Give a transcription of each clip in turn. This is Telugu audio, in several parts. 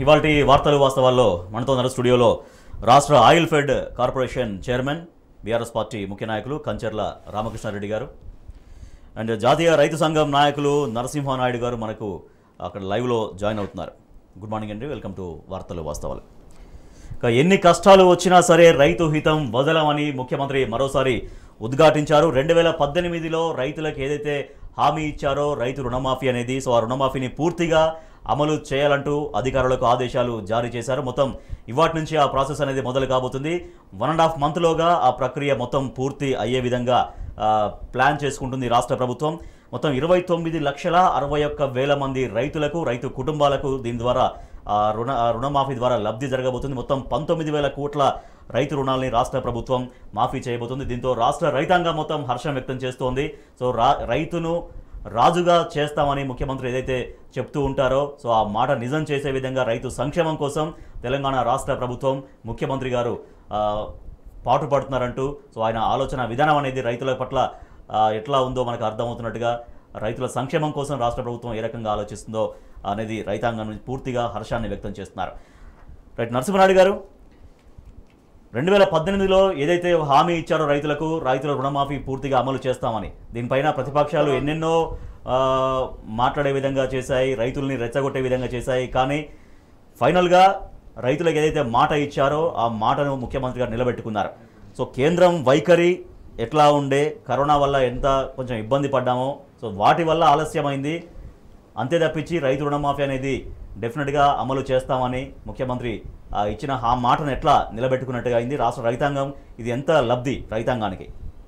ఇవాళ వార్తలు వాస్తవాల్లో మనతో ఉన్నారు స్టూడియోలో రాష్ట్ర oil fed corporation chairman BRS party ముఖ్య నాయకులు కంచర్ల రామకృష్ణారెడ్డి గారు అండ్ జాతీయ రైతు సంఘం నాయకులు నరసింహనాయుడు గారు మనకు అక్కడ లైవ్లో జాయిన్ అవుతున్నారు గుడ్ మార్నింగ్ అండి వెల్కమ్ టు వార్తలు వాస్తవాలు ఇక ఎన్ని కష్టాలు వచ్చినా సరే రైతు హితం వదలమని ముఖ్యమంత్రి మరోసారి ఉద్ఘాటించారు రెండు వేల పద్దెనిమిదిలో రైతులకు ఏదైతే హామీ ఇచ్చారో రైతు రుణమాఫీ అనేది సో ఆ రుణమాఫీని పూర్తిగా అమలు చేయాలంటూ అధికారులకు ఆదేశాలు జారీ చేశారు మొత్తం ఇవాటి నుంచి ఆ ప్రాసెస్ అనేది మొదలు కాబోతుంది వన్ అండ్ హాఫ్ మంత్లోగా ఆ ప్రక్రియ మొత్తం పూర్తి అయ్యే విధంగా ఆ, ప్లాన్ చేసుకుంటుంది రాష్ట్ర ప్రభుత్వం మొత్తం ఇరవై తొమ్మిది లక్షల అరవై ఒక్క వేల మంది రైతులకు రైతు కుటుంబాలకు దీని ద్వారా ఆ, రుణ ఆ, రుణమాఫీ ద్వారా లబ్ధి జరగబోతుంది మొత్తం పంతొమ్మిది వేల కోట్ల రైతు రుణాలని రాష్ట్ర ప్రభుత్వం మాఫీ చేయబోతుంది దీంతో రాష్ట్ర రైతాంగం మొత్తం హర్షం వ్యక్తం చేస్తోంది సో రా రైతును రాజుగా చేస్తామని ముఖ్యమంత్రి ఏదైతే చెప్తూ ఉంటారో సో ఆ మాట నిజం చేసే విధంగా రైతు సంక్షేమం కోసం తెలంగాణ రాష్ట్ర ప్రభుత్వం ముఖ్యమంత్రి గారు ఆ, పాటుపడుతున్నారంటూ సో ఆయన ఆలోచన విధానం అనేది రైతుల పట్ల ఆ, ఎట్లా ఉందో మనకు అర్థమవుతున్నట్టుగా రైతుల సంక్షేమం కోసం రాష్ట్ర ప్రభుత్వం ఏ రకంగా ఆలోచిస్తుందో అనేది రైతాంగం నుంచి పూర్తిగా హర్షాన్ని వ్యక్తం చేస్తున్నారు రైట్ నరసింహనాయుడు గారు రెండు వేల పద్దెనిమిదిలో ఏదైతే హామీ ఇచ్చారో రైతులకు రైతుల రుణమాఫీ పూర్తిగా అమలు చేస్తామని దీనిపైన ప్రతిపక్షాలు ఎన్నెన్నో ఆ, మాట్లాడే విధంగా చేశాయి రైతుల్ని రెచ్చగొట్టే విధంగా చేశాయి కానీ ఫైనల్గా రైతులకు ఏదైతే మాట ఇచ్చారో ఆ మాటను ముఖ్యమంత్రి గారు నిలబెట్టుకున్నారు సో కేంద్రం వైఖరి ఎట్లా ఉండే కరోనా వల్ల ఎంత కొంచెం ఇబ్బంది పడ్డామో సో వాటి వల్ల ఆలస్యమైంది అంతే తప్పించి రైతు రుణమాఫీ అనేది డెఫినెట్గా అమలు చేస్తామని ముఖ్యమంత్రి ఆ, ఇచ్చిన ఆ మాటను ఎట్లా నిలబెట్టుకున్నట్టుగా అయింది రాష్ట్ర రైతాంగం ఇది ఎంత లబ్ధి రైతాంగానికి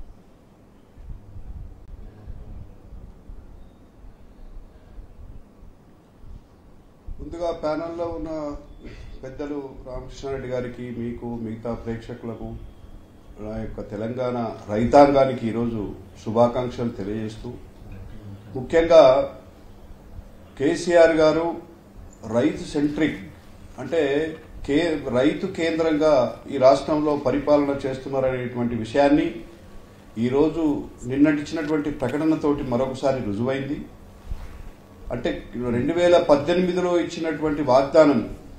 ముందుగా ప్యానెల్లో ఉన్న పెద్దలు రామకృష్ణారెడ్డి గారికి మీకు మిగతా ప్రేక్షకులకు నా యొక్క తెలంగాణ రైతాంగానికి ఈరోజు శుభాకాంక్షలు తెలియజేస్తూ ముఖ్యంగా కేసీఆర్ గారు రైతు సెంట్రిక్ అంటే కే రైతు కేంద్రంగా ఈ రాష్ట్రంలో పరిపాలన చేస్తున్నారనేటువంటి విషయాన్ని ఈరోజు నిన్నటిచ్చినటువంటి ప్రకటనతోటి మరొకసారి రుజువైంది అంటే రెండు వేల పద్దెనిమిదిలో ఇచ్చినటువంటి వాగ్దానం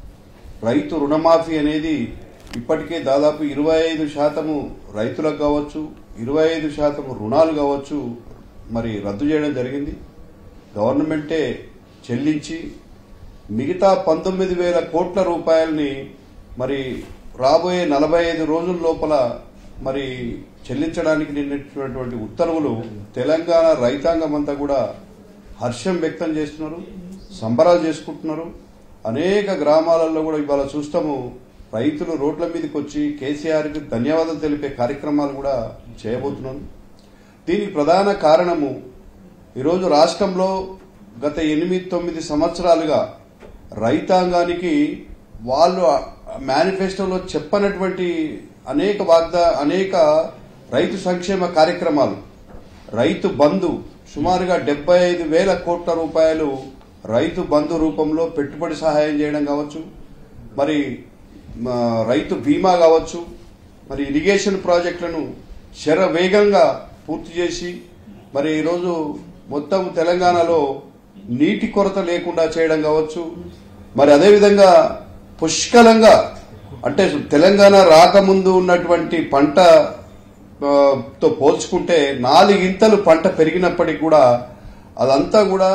రైతు రుణమాఫీ అనేది ఇప్పటికే దాదాపు ఇరవై ఐదు శాతము రైతులకు కావచ్చు ఇరవై ఐదు శాతము రుణాలు కావచ్చు మరి రద్దు చేయడం జరిగింది గవర్నమెంటే చెల్లించి మిగతా పంతొమ్మిది వేల కోట్ల రూపాయలని మరి రాబోయే నలభై ఐదు రోజుల లోపల మరి చెల్లించడానికి నిన్నటువంటి ఉత్తర్వులు తెలంగాణ రైతాంగం అంతా కూడా హర్షం వ్యక్తం చేస్తున్నారు సంబరాలు చేసుకుంటున్నారు అనేక గ్రామాలలో కూడా ఇవాళ చూస్తాము రైతులు రోడ్ల మీదకి వచ్చి కేసీఆర్కి ధన్యవాదాలు తెలిపే కార్యక్రమాలు కూడా చేయబోతున్నారు దీనికి ప్రధాన కారణము ఈరోజు రాష్ట్రంలో గత ఎనిమిది తొమ్మిది సంవత్సరాలుగా రైతాంగానికి వాళ్ళు మేనిఫెస్టోలో చెప్పనటువంటి అనేక వాగ్దా అనేక రైతు సంక్షేమ కార్యక్రమాలు రైతు బంధు సుమారుగా డెబ్బై ఐదు వేల కోట్ల రూపాయలు రైతు బంధు రూపంలో పెట్టుబడి సహాయం చేయడం కావచ్చు మరి మ, రైతు బీమా కావచ్చు మరి ఇరిగేషన్ ప్రాజెక్టులను శర వేగంగా పూర్తి చేసి మరి ఈరోజు మొత్తం తెలంగాణలో నీటి కొరత లేకుండా చేయడం కావచ్చు మరి అదేవిధంగా పుష్కలంగా అంటే తెలంగాణ రాకముందు ఉన్నటువంటి పంట ఆ, తో పోల్చుకుంటే నాలుగింతలు పంట పెరిగినప్పటికీ కూడా అదంతా కూడా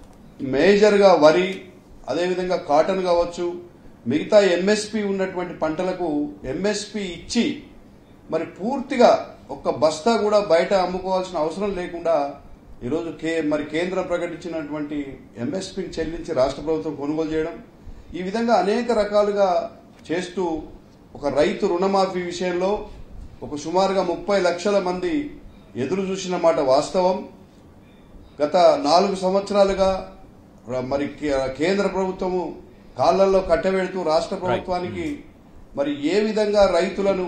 మేజర్గా వరి అదేవిధంగా కాటన్ కావచ్చు మిగతా ఎంఎస్పి ఉన్నటువంటి పంటలకు ఎంఎస్పి ఇచ్చి మరి పూర్తిగా ఒక్క బస్తా కూడా బయట అమ్ముకోవాల్సిన అవసరం లేకుండా ఈరోజు కే మరి కేంద్రం ప్రకటించినటువంటి ఎంఎస్పిని చెల్లించి రాష్ట్ర ప్రభుత్వం కొనుగోలు చేయడం ఈ విధంగా అనేక రకాలుగా చేస్తూ ఒక రైతు రుణమాఫీ విషయంలో ఒక సుమారుగా ముప్పై లక్షల మంది ఎదురు చూసిన మాట వాస్తవం గత నాలుగు సంవత్సరాలుగా ర- మరి కే- కేంద్ర ప్రభుత్వము కాళ్లలో కట్టబెడుతూ రాష్ట్ర ప్రభుత్వానికి మరి ఏ విధంగా రైతులను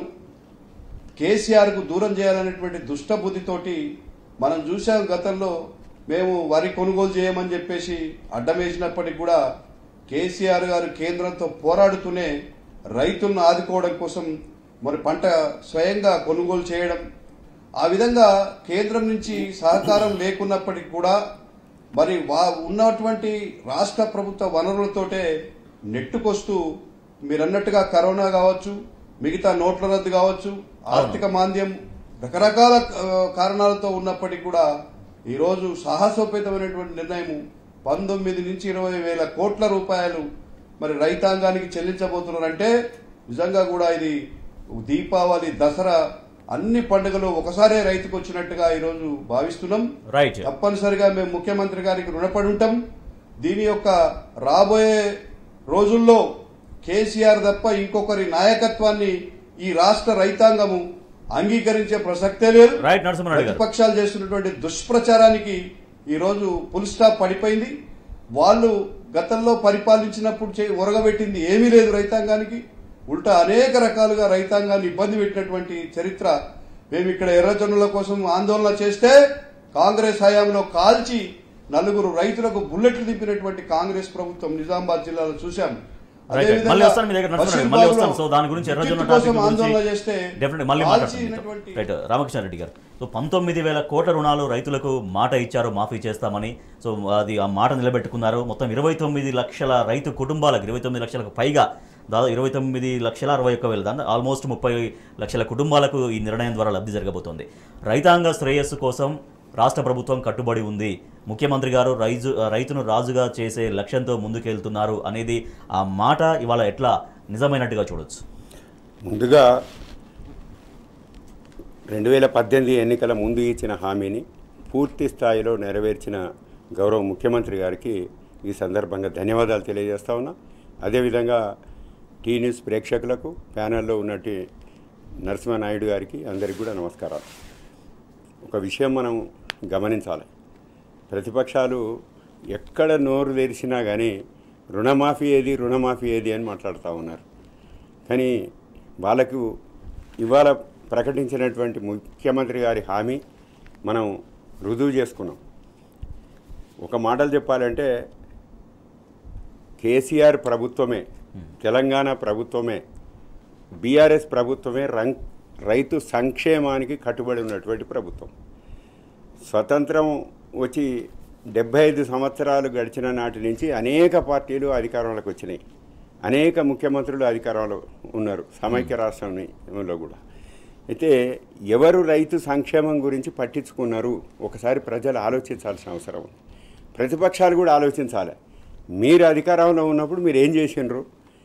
కేసీఆర్ కు దూరం చేయాలనేటువంటి దుష్ట బుద్ధితోటి మనం చూసాం గతంలో మేము వరి కొనుగోలు చేయమని చెప్పేసి అడ్డం వేసినప్పటికి కూడా కేసీఆర్ గారు కేంద్రంతో పోరాడుతూనే రైతులను ఆదుకోవడం కోసం మరి పంట స్వయంగా కొనుగోలు చేయడం ఆ విధంగా కేంద్రం నుంచి సహకారం లేకున్నప్పటికీ కూడా మరి వా ఉన్నటువంటి రాష్ట్ర ప్రభుత్వ వనరులతోటే నెట్టుకొస్తూ మీరన్నట్టుగా కరోనా కావచ్చు మిగతా నోట్ల రద్దు కావచ్చు ఆర్థిక మాంద్యం రకరకాల ఆ, కారణాలతో ఉన్నప్పటికీ కూడా ఈరోజు సాహసోపేతమైనటువంటి నిర్ణయం పంతొమ్మిది నుంచి ఇరవై వేల కోట్ల రూపాయలు మరి రైతాంగానికి చెల్లించబోతున్నారంటే నిజంగా కూడా ఇది దీపావళి దసరా అన్ని పండుగలు ఒకసారే రైతుకు వచ్చినట్టుగా ఈరోజు భావిస్తున్నాం రైట్ తప్పనిసరిగా మేము ముఖ్యమంత్రి గారికి రుణపడి ఉంటాం దీని యొక్క రాబోయే రోజుల్లో కేసీఆర్ తప్ప ఇంకొకరి నాయకత్వాన్ని ఈ రాష్ట్ర రైతాంగము అంగీకరించే ప్రసక్తే లేదు రైట్ నరసింహారెడ్డి గారు ప్రతిపక్షాలు చేస్తున్నటువంటి దుష్ప్రచారానికి ఈ రోజు ఫుల్ స్టాప్ పడిపోయింది వాళ్ళు గతంలో పరిపాలించినప్పుడు చే- ఒరగబెట్టింది ఏమీ లేదు రైతాంగానికి ఉల్టా అనేక రకాలుగా రైతాంగాన్ని ఇబ్బంది పెట్టినటువంటి చరిత్ర మేము ఇక్కడ ఎర్రజొన్నల కోసం ఆందోళన చేస్తే కాంగ్రెస్ హయాంలో కాల్చి నలుగురు రైతులకు బుల్లెట్లు దింపినటువంటి కాంగ్రెస్ ప్రభుత్వం నిజామాబాద్ జిల్లాలో చూశాం రైట్ రైట్. మళ్ళీ వస్తాను మీ దగ్గర నరసింహారెడ్డి మళ్ళీ వస్తాను సో దాని గురించి ఎర్రజొన్న విద్యుత్ కోసం టాపిక్ ఆందోళన గురించి చేస్తే డెఫినెట్ మళ్ళీ కాల్చినటువంటి- మాట్లాడుతున్నాం రైట్ రామకృష్ణారెడ్డి గారు సో పంతొమ్మిది వేల కోట్ల రుణాలు రైతులకు మాట ఇచ్చారు మాఫీ చేస్తామని సో అది ఆ మాట నిలబెట్టుకున్నారు మొత్తం ఇరవై తొమ్మిది లక్షల రైతు కుటుంబాలకు ఇరవై తొమ్మిది లక్షలకు పైగా దాదాపు ఇరవై తొమ్మిది లక్షల అరవై ఒక్క వేల దాని ఆల్మోస్ట్ ముప్పై లక్షల కుటుంబాలకు ఈ నిర్ణయం ద్వారా లబ్ధి జరగబోతోంది రైతాంగ శ్రేయస్సు కోసం రాష్ట్ర ప్రభుత్వం కట్టుబడి ఉంది ముఖ్యమంత్రి గారు రైజు రైతును రాజుగా చేసే లక్ష్యంతో ముందుకెళ్తున్నారు అనేది ఆ మాట ఇవాళ ఎట్లా నిజమైనట్టుగా చూడొచ్చు ముందుగా రెండు వేల పద్దెనిమిది ఎన్నికల ముందు ఇచ్చిన హామీని పూర్తి స్థాయిలో నెరవేర్చిన గౌరవ ముఖ్యమంత్రి గారికి ఈ సందర్భంగా ధన్యవాదాలు తెలియజేస్తా ఉన్నా అదేవిధంగా టీ న్యూస్ ప్రేక్షకులకు ప్యానెల్లో ఉన్నట్టు నరసింహనాయుడు గారికి అందరికీ కూడా నమస్కారాలు ఒక విషయం మనం గమనించాలి ప్రతిపక్షాలు ఎక్కడ నోరు తెరిచినా కానీ రుణమాఫీ ఏది రుణమాఫీ ఏది అని మాట్లాడుతూ ఉన్నారు కానీ వాళ్ళకు ఇవాళ ప్రకటించినటువంటి ముఖ్యమంత్రి గారి హామీ మనం రుజువు చేసుకున్నాం ఒక మాటలు చెప్పాలంటే కేసీఆర్ ప్రభుత్వమే తెలంగాణ ప్రభుత్వమే బీఆర్ఎస్ ప్రభుత్వమే రం రైతు సంక్షేమానికి కట్టుబడి ఉన్నటువంటి ప్రభుత్వం స్వతంత్రం వచ్చి డెబ్బై ఐదు సంవత్సరాలు గడిచిన నాటి నుంచి అనేక పార్టీలు అధికారంలోకి వచ్చినాయి అనేక ముఖ్యమంత్రులు అధికారంలో ఉన్నారు సమైక్య రాష్ట్రంలో కూడా అయితే ఎవరు రైతు సంక్షేమం గురించి పట్టించుకున్నారు ఒకసారి ప్రజలు ఆలోచించాల్సిన అవసరం ఉంది ప్రతిపక్షాలు కూడా ఆలోచించాలి మీరు అధికారంలో ఉన్నప్పుడు మీరు ఏం చేసిండ్రు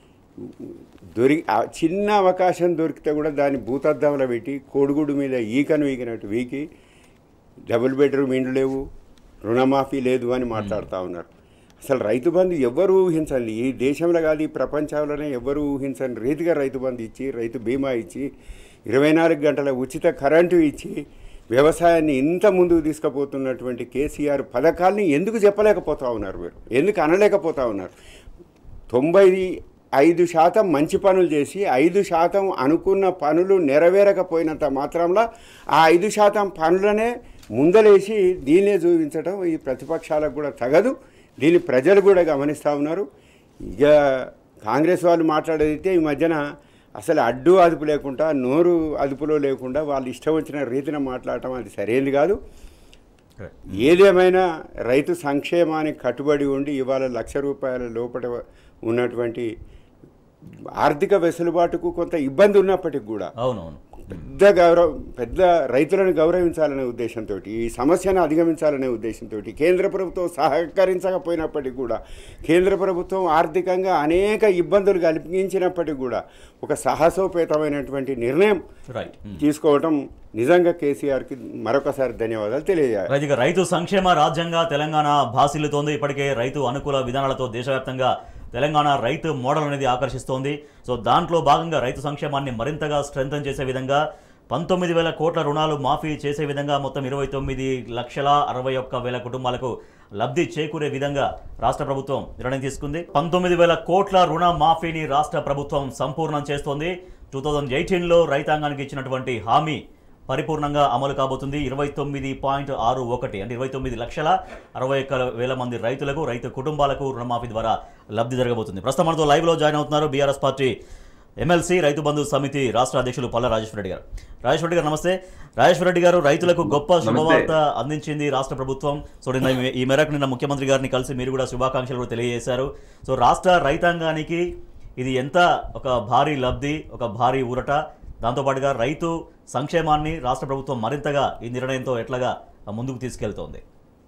దొరికి ఆ చిన్న అవకాశం దొరికితే కూడా దాన్ని భూతద్దంలో పెట్టి కోడిగుడు మీద ఈకను వీకినట్టు వీకి డబుల్ బెడ్రూమ్ ఇండ్లు లేవు రుణమాఫీ లేదు అని మాట్లాడుతూ ఉన్నారు అసలు రైతు బంధు ఎవరు ఊహించండి ఈ దేశంలో కాదు ఈ ప్రపంచంలోనే ఎవరు ఊహించని రీతిగా రైతు బంధు ఇచ్చి రైతు బీమా ఇచ్చి ఇరవై నాలుగు గంటల ఉచిత కరెంటు ఇచ్చి వ్యవసాయాన్ని ఇంత ముందుకు తీసుకుపోతున్నటువంటి కేసీఆర్ పథకాల్ని ఎందుకు చెప్పలేకపోతా ఉన్నారు మీరు ఎందుకు అనలేకపోతా ఉన్నారు తొంభై ఐదు శాతం మంచి పనులు చేసి ఐదు శాతం అనుకున్న పనులు నెరవేరకపోయినంత మాత్రంలో ఆ ఐదు శాతం పనులనే ముందలేసి దీన్నే చూపించడం ఈ ప్రతిపక్షాలకు కూడా తగదు దీన్ని ప్రజలు కూడా గమనిస్తూ ఉన్నారు ఇక కాంగ్రెస్ వాళ్ళు మాట్లాడేదైతే ఈ మధ్యన అసలు అడ్డు అదుపు లేకుండా నోరు అదుపులో లేకుండా వాళ్ళు ఇష్టం వచ్చిన రీతిన మాట్లాడటం అది సరైనది కాదు ఏదేమైనా రైతు సంక్షేమానికి కట్టుబడి ఉండి ఇవాళ లక్ష రూపాయల లోపల ఉన్నటువంటి ఆర్థిక వెసులుబాటుకు కొంత ఇబ్బంది ఉన్నప్పటికీ కూడా అవునవును పెద్ద గౌరవ పెద్ద రైతులను గౌరవించాలనే ఉద్దేశంతో ఈ సమస్యను అధిగమించాలనే ఉద్దేశంతో కేంద్ర ప్రభుత్వం సహకరించకపోయినప్పటికీ కూడా కేంద్ర ప్రభుత్వం ఆర్థికంగా అనేక ఇబ్బందులు కలిగించినప్పటికీ కూడా ఒక సాహసోపేతమైనటువంటి నిర్ణయం రైట్ తీసుకోవటం నిజంగా కేసీఆర్కి మరొకసారి ధన్యవాదాలు తెలియజేయాలి రైతు ఇక రైతు సంక్షేమ రాజ్యంగా తెలంగాణ భాసిల్లుతోంది ఇప్పటికే రైతు అనుకూల విధానాలతో దేశవ్యాప్తంగా తెలంగాణ రైతు మోడల్ అనేది ఆకర్షిస్తోంది సో దాంట్లో భాగంగా రైతు సంక్షేమాన్ని మరింతగా స్ట్రెంథన్ చేసే విధంగా పంతొమ్మిది వేల కోట్ల రుణాలు మాఫీ చేసే విధంగా మొత్తం ఇరవై తొమ్మిది లక్షల అరవై ఒక్క వేల కుటుంబాలకు లబ్ధి చేకూరే విధంగా రాష్ట్ర ప్రభుత్వం నిర్ణయం తీసుకుంది పంతొమ్మిది వేల కోట్ల రుణ మాఫీని రాష్ట్ర ప్రభుత్వం సంపూర్ణం చేస్తోంది టూ థౌజండ్ ఎయిటీన్లో రైతాంగానికి ఇచ్చినటువంటి హామీ పరిపూర్ణంగా అమలు కాబోతుంది ఇరవై తొమ్మిది పాయింట్ ఆరు ఒకటి అంటే ఇరవై తొమ్మిది లక్షల అరవై ఒక్క వేల మంది రైతులకు రైతు కుటుంబాలకు రుణమాఫీ ద్వారా లబ్ధి జరగబోతుంది ప్రస్తుతం మనతో లైవ్లో జాయిన్ అవుతున్నారు బీఆర్ఎస్ పార్టీ ఎమ్మెల్సీ రైతు బంధు సమితి రాష్ట్ర అధ్యక్షులు పల్ల రాజేశ్వర రెడ్డి గారు రాజేశ్వర రెడ్డి గారు నమస్తే రాజేశ్వర రెడ్డి గారు రైతులకు గొప్ప శుభవార్త అందించింది రాష్ట్ర ప్రభుత్వం సో నిన్న ఈ- ఈ మేరకు నిన్న ముఖ్యమంత్రి గారిని కలిసి మీరు కూడా శుభాకాంక్షలు కూడా తెలియజేశారు సో రాష్ట్ర రైతాంగానికి ఇది ఎంత ఒక భారీ లబ్ధి ఒక భారీ ఊరట దాంతోపాటుగా రైతు సంక్షేమాన్ని రాష్ట్ర ప్రభుత్వం మరింతగా ఈ నిర్ణయంతో ఎట్లాగా ముందుకు తీసుకెళ్తోంది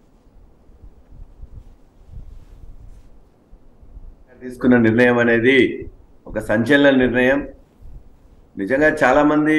తీసుకున్న నిర్ణయం అనేది ఒక సంచలన నిర్ణయం నిజంగా చాలా మంది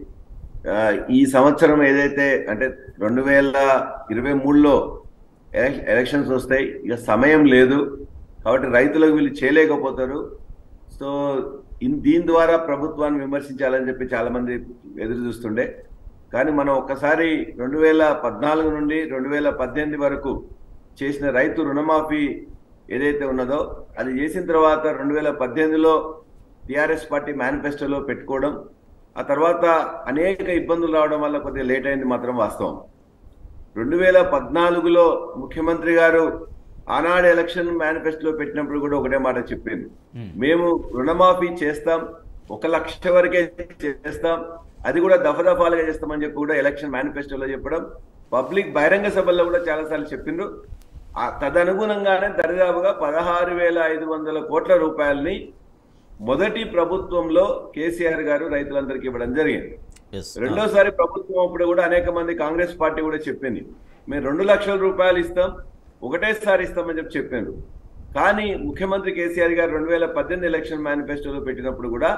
ఆ, ఈ సంవత్సరం ఏదైతే అంటే రెండు వేల ఇరవై మూడులో ఎలక్- ఎలక్షన్స్ వస్తాయి ఇక సమయం లేదు కాబట్టి రైతులకు వీళ్ళు చేయలేకపోతారు సో ఇన్- దీని ద్వారా ప్రభుత్వాన్ని విమర్శించాలని చెప్పి చాలా మంది ఎదురు చూస్తుండే కానీ మనం ఒక్కసారి రెండు వేల పద్నాలుగు నుండి రెండు వేల పద్దెనిమిది వరకు చేసిన రైతు రుణమాఫీ ఏదైతే ఉన్నదో అది చేసిన తర్వాత రెండు వేల పద్దెనిమిదిలో టిఆర్ఎస్ పార్టీ మేనిఫెస్టోలో పెట్టుకోవడం ఆ తర్వాత అనేక ఇబ్బందులు రావడం వల్ల కొద్దిగా లేట్ అయింది మాత్రం వాస్తవం రెండు వేల పద్నాలుగులో ముఖ్యమంత్రి గారు ఆనాడు ఎలక్షన్ మేనిఫెస్టోలో పెట్టినప్పుడు కూడా ఒకటే మాట చెప్పింది మేము రుణమాఫీ చేస్తాం ఒక లక్ష వరకే చేస్తాం అది కూడా దఫదఫాలుగా చేస్తామని చెప్పి కూడా ఎలక్షన్ మేనిఫెస్టోలో చెప్పడం పబ్లిక్ బహిరంగ సభల్లో కూడా చాలాసార్లు చెప్పిండ్రు ఆ తదనుగుణంగానే దరిదాపుగా పదహారు వేల ఐదు వందల కోట్ల రూపాయలని మొదటి ప్రభుత్వంలో కేసీఆర్ గారు రైతులందరికీ ఇవ్వడం జరిగింది ఎస్ రెండోసారి ప్రభుత్వం అప్పుడు కూడా అనేక మంది కాంగ్రెస్ పార్టీ కూడా చెప్పింది మేము రెండు లక్షల రూపాయలు ఇస్తాం ఒకటేసారి ఇస్తామని చెప్పి చెప్పారు కానీ ముఖ్యమంత్రి కేసీఆర్ గారు రెండు వేల పద్దెనిమిది ఎలక్షన్ మేనిఫెస్టోలో పెట్టినప్పుడు కూడా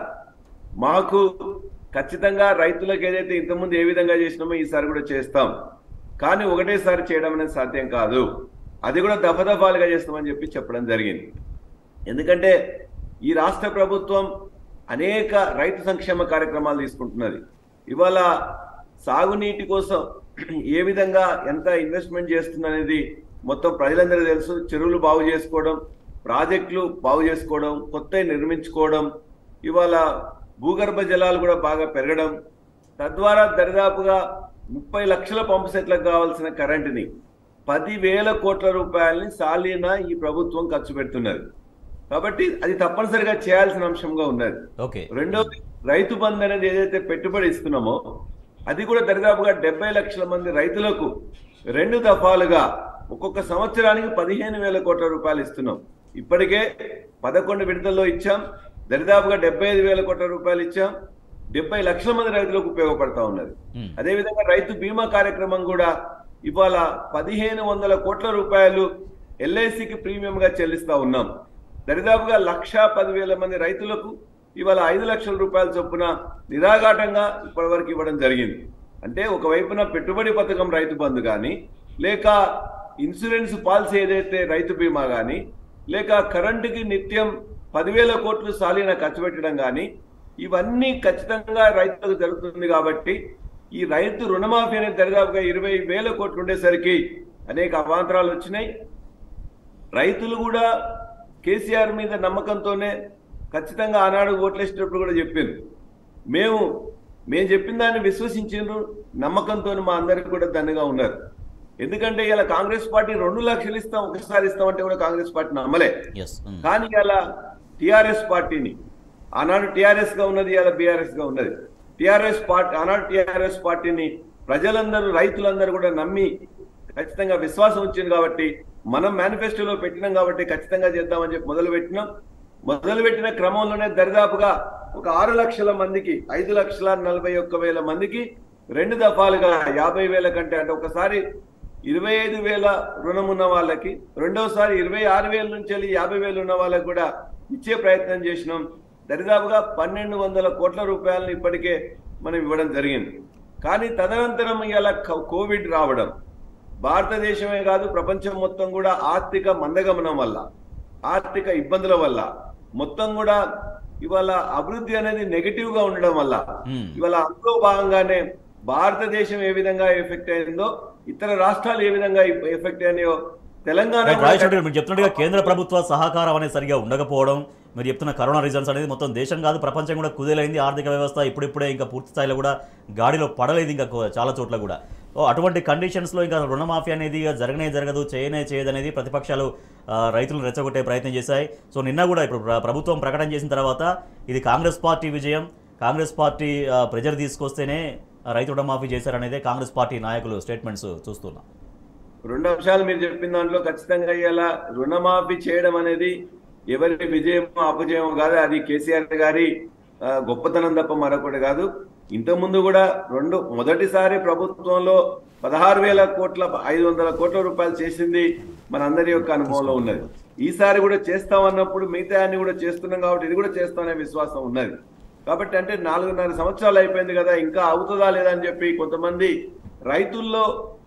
మాకు ఖచ్చితంగా రైతులకు ఏదైతే ఇంతకుముందు ఏ విధంగా చేసినామో ఈసారి కూడా చేస్తాం కానీ ఒకటేసారి చేయడం అనేది సాధ్యం కాదు అది కూడా దఫదఫాలుగా చేస్తామని చెప్పి చెప్పడం జరిగింది ఎందుకంటే ఈ రాష్ట్ర ప్రభుత్వం అనేక రైతు సంక్షేమ కార్యక్రమాలు తీసుకుంటున్నది ఇవాళ సాగునీటి కోసం ఏ విధంగా ఎంత ఇన్వెస్ట్మెంట్ చేస్తుంది అనేది మొత్తం ప్రజలందరికీ తెలుసు చెరువులు బాగు చేసుకోవడం ప్రాజెక్టులు బాగు చేసుకోవడం కొత్తవి నిర్మించుకోవడం ఇవాళ భూగర్భ జలాలు కూడా బాగా పెరగడం తద్వారా దరిదాపుగా ముప్పై లక్షల పంపు సెట్లకు కావాల్సిన కరెంటుని పదివేల కోట్ల రూపాయలని సాలీనా ఈ ప్రభుత్వం ఖర్చు పెడుతున్నది కాబట్టి అది తప్పనిసరిగా చేయాల్సిన అంశంగా ఉన్నది ఓకే రెండోది రైతు బంధు అనేది ఏదైతే పెట్టుబడి ఇస్తున్నామో అది కూడా దరిదాపుగా డెబ్బై లక్షల మంది రైతులకు రెండు దఫాలుగా ఒక్కొక్క సంవత్సరానికి పదిహేను వేల కోట్ల రూపాయలు ఇస్తున్నాం ఇప్పటికే పదకొండు విడతల్లో ఇచ్చాం దరిదాపుగా డెబ్బై ఐదు వేల కోట్ల రూపాయలు ఇచ్చాం డెబ్బై లక్షల మంది రైతులకు ఉపయోగపడతా ఉన్నది Hmm. అదేవిధంగా రైతు బీమా కార్యక్రమం కూడా ఇవాళ పదిహేను వందల కోట్ల రూపాయలు ఎల్ఐసికి ప్రీమియం గా చెల్లిస్తా ఉన్నాం దరిదాపుగా లక్ష పదివేల మంది రైతులకు ఇవాళ ఐదు లక్షల రూపాయల చొప్పున నిరాఘాటంగా ఇప్పటివరకు ఇవ్వడం జరిగింది అంటే ఒకవైపున పెట్టుబడి పథకం రైతు బంధు కానీ లేక ఇన్సూరెన్స్ పాలసీ ఏదైతే రైతు బీమా కానీ లేక కరెంటుకి నిత్యం పదివేల కోట్లు సాలిన ఖర్చు పెట్టడం కానీ ఇవన్నీ ఖచ్చితంగా రైతులకు జరుగుతుంది కాబట్టి ఈ రైతు రుణమాఫీ అనేది దరిదాపుగా ఇరవై వేల కోట్లు ఉండేసరికి అనేక అవాంతరాలు వచ్చినాయి రైతులు కూడా కేసీఆర్ మీద నమ్మకంతోనే ఖచ్చితంగా ఆనాడు ఓట్లేసేటప్పుడు కూడా చెప్పింది మేము మేము చెప్పిన దాన్ని విశ్వసించిండ్రు నమ్మకంతో మా అందరికి కూడా దండగా ఉన్నారు ఎందుకంటే ఇలా కాంగ్రెస్ పార్టీ రెండు లక్షలు ఇస్తాం ఒకసారి ఇస్తాం అంటే కూడా కాంగ్రెస్ పార్టీ నమ్మలే ఎస్ కానీ ఇలా టిఆర్ఎస్ పార్టీని ఆనాడు టిఆర్ఎస్ గా ఉన్నది ఇలా బీఆర్ఎస్ గా ఉన్నది టిఆర్ఎస్ పార్టీ ఆనాడు టిఆర్ఎస్ పార్టీని ప్రజలందరూ రైతులందరూ కూడా నమ్మి ఖచ్చితంగా విశ్వాసం వచ్చింది కాబట్టి మనం మేనిఫెస్టోలో పెట్టినాం కాబట్టి ఖచ్చితంగా చేద్దామని చెప్పి మొదలు పెట్టినాం మొదలు పెట్టిన క్రమంలోనే దరిదాపుగా ఒక ఆరు లక్షల మందికి ఐదు లక్షల నలభై ఒక్క వేల మందికి రెండు దఫాలుగా యాభై వేల కంటే అంటే ఒకసారి ఇరవై ఐదు వేల రుణం ఉన్న వాళ్ళకి రెండోసారి ఇరవై ఆరు వేల నుంచి వెళ్ళి యాభై వేలు ఉన్న వాళ్ళకి కూడా ఇచ్చే ప్రయత్నం చేసినాం దరిదాపుగా పన్నెండు వందల కోట్ల రూపాయలను ఇప్పటికే మనం ఇవ్వడం జరిగింది కానీ తదనంతరం ఇలా కోవిడ్ రావడం భారతదేశమే కాదు ప్రపంచం మొత్తం కూడా ఆర్థిక మందగమనం వల్ల ఆర్థిక ఇబ్బందుల వల్ల మొత్తం కూడా ఇవాళ అభివృద్ధి అనేది నెగటివ్ గా ఉండడం వల్ల Hmm. ఇవాళ అందులో భాగంగానే భారతదేశం ఏ విధంగా ఎఫెక్ట్ అయిందో ఇతర రాష్ట్రాలు ఏ విధంగా ఎఫెక్ట్ అయినాయో తెలంగాణ రైట్ కూడా రాజేష్ రెడ్డి గారు, మీరు చెప్తున్నట్టుగా కేంద్ర ప్రభుత్వ సహకారం అనేది సరిగా ఉండకపోవడం మీరు చెప్తున్న కరోనా రీజన్స్ అనేది మొత్తం దేశం కాదు ప్రపంచం కూడా కుదేలైంది ఆర్థిక వ్యవస్థ ఇప్పుడిప్పుడే ఇంకా పూర్తి స్థాయిలో కూడా గాడిలో పడలేదు ఇంకా కో- చాలా చోట్ల కూడా ఓ అటువంటి కండిషన్స్లో ఇంకా రుణమాఫీ అనేది ఇక జరగనే జరగదు చేయనే చేయదు అనేది ప్రతిపక్షాలు ఆ, రైతులను రెచ్చగొట్టే ప్రయత్నం చేశాయి సో నిన్న కూడా ఇప్పుడు ప్ర- ప్రభుత్వం ప్రకటన చేసిన తర్వాత ఇది కాంగ్రెస్ పార్టీ విజయం కాంగ్రెస్ పార్టీ ఆ, ప్రెజర్ తీసుకొస్తేనే ఆ, రైతు రుణమాఫీ చేశారనేదే కాంగ్రెస్ పార్టీ నాయకులు స్టేట్మెంట్స్ చూస్తున్నాం రెండు అంశాలు మీరు చెప్పిన దాంట్లో ఖచ్చితంగా ఇలా రుణమాఫీ చేయడం అనేది ఎవరి విజయం అపజయం కాదు అది కేసీఆర్ గారి ఆ, గొప్పతనం తప్ప మరొకటి కాదు ఇంతకుముందు కూడా రెండు మొదటిసారి ప్రభుత్వంలో పదహారు వేల కోట్ల ఐదు వందల కోట్ల రూపాయలు చేసింది మనందరి యొక్క అనుభవంలో ఉన్నది ఈసారి కూడా చేస్తామన్నప్పుడు మిగతా అన్ని కూడా చేస్తున్నాం కాబట్టి ఇది కూడా చేస్తామనే విశ్వాసం ఉన్నది కాబట్టి అంటే నాలుగున్నర సంవత్సరాలు అయిపోయింది కదా ఇంకా అవుతుందా లేదా అని చెప్పి కొంతమంది రైతుల్లో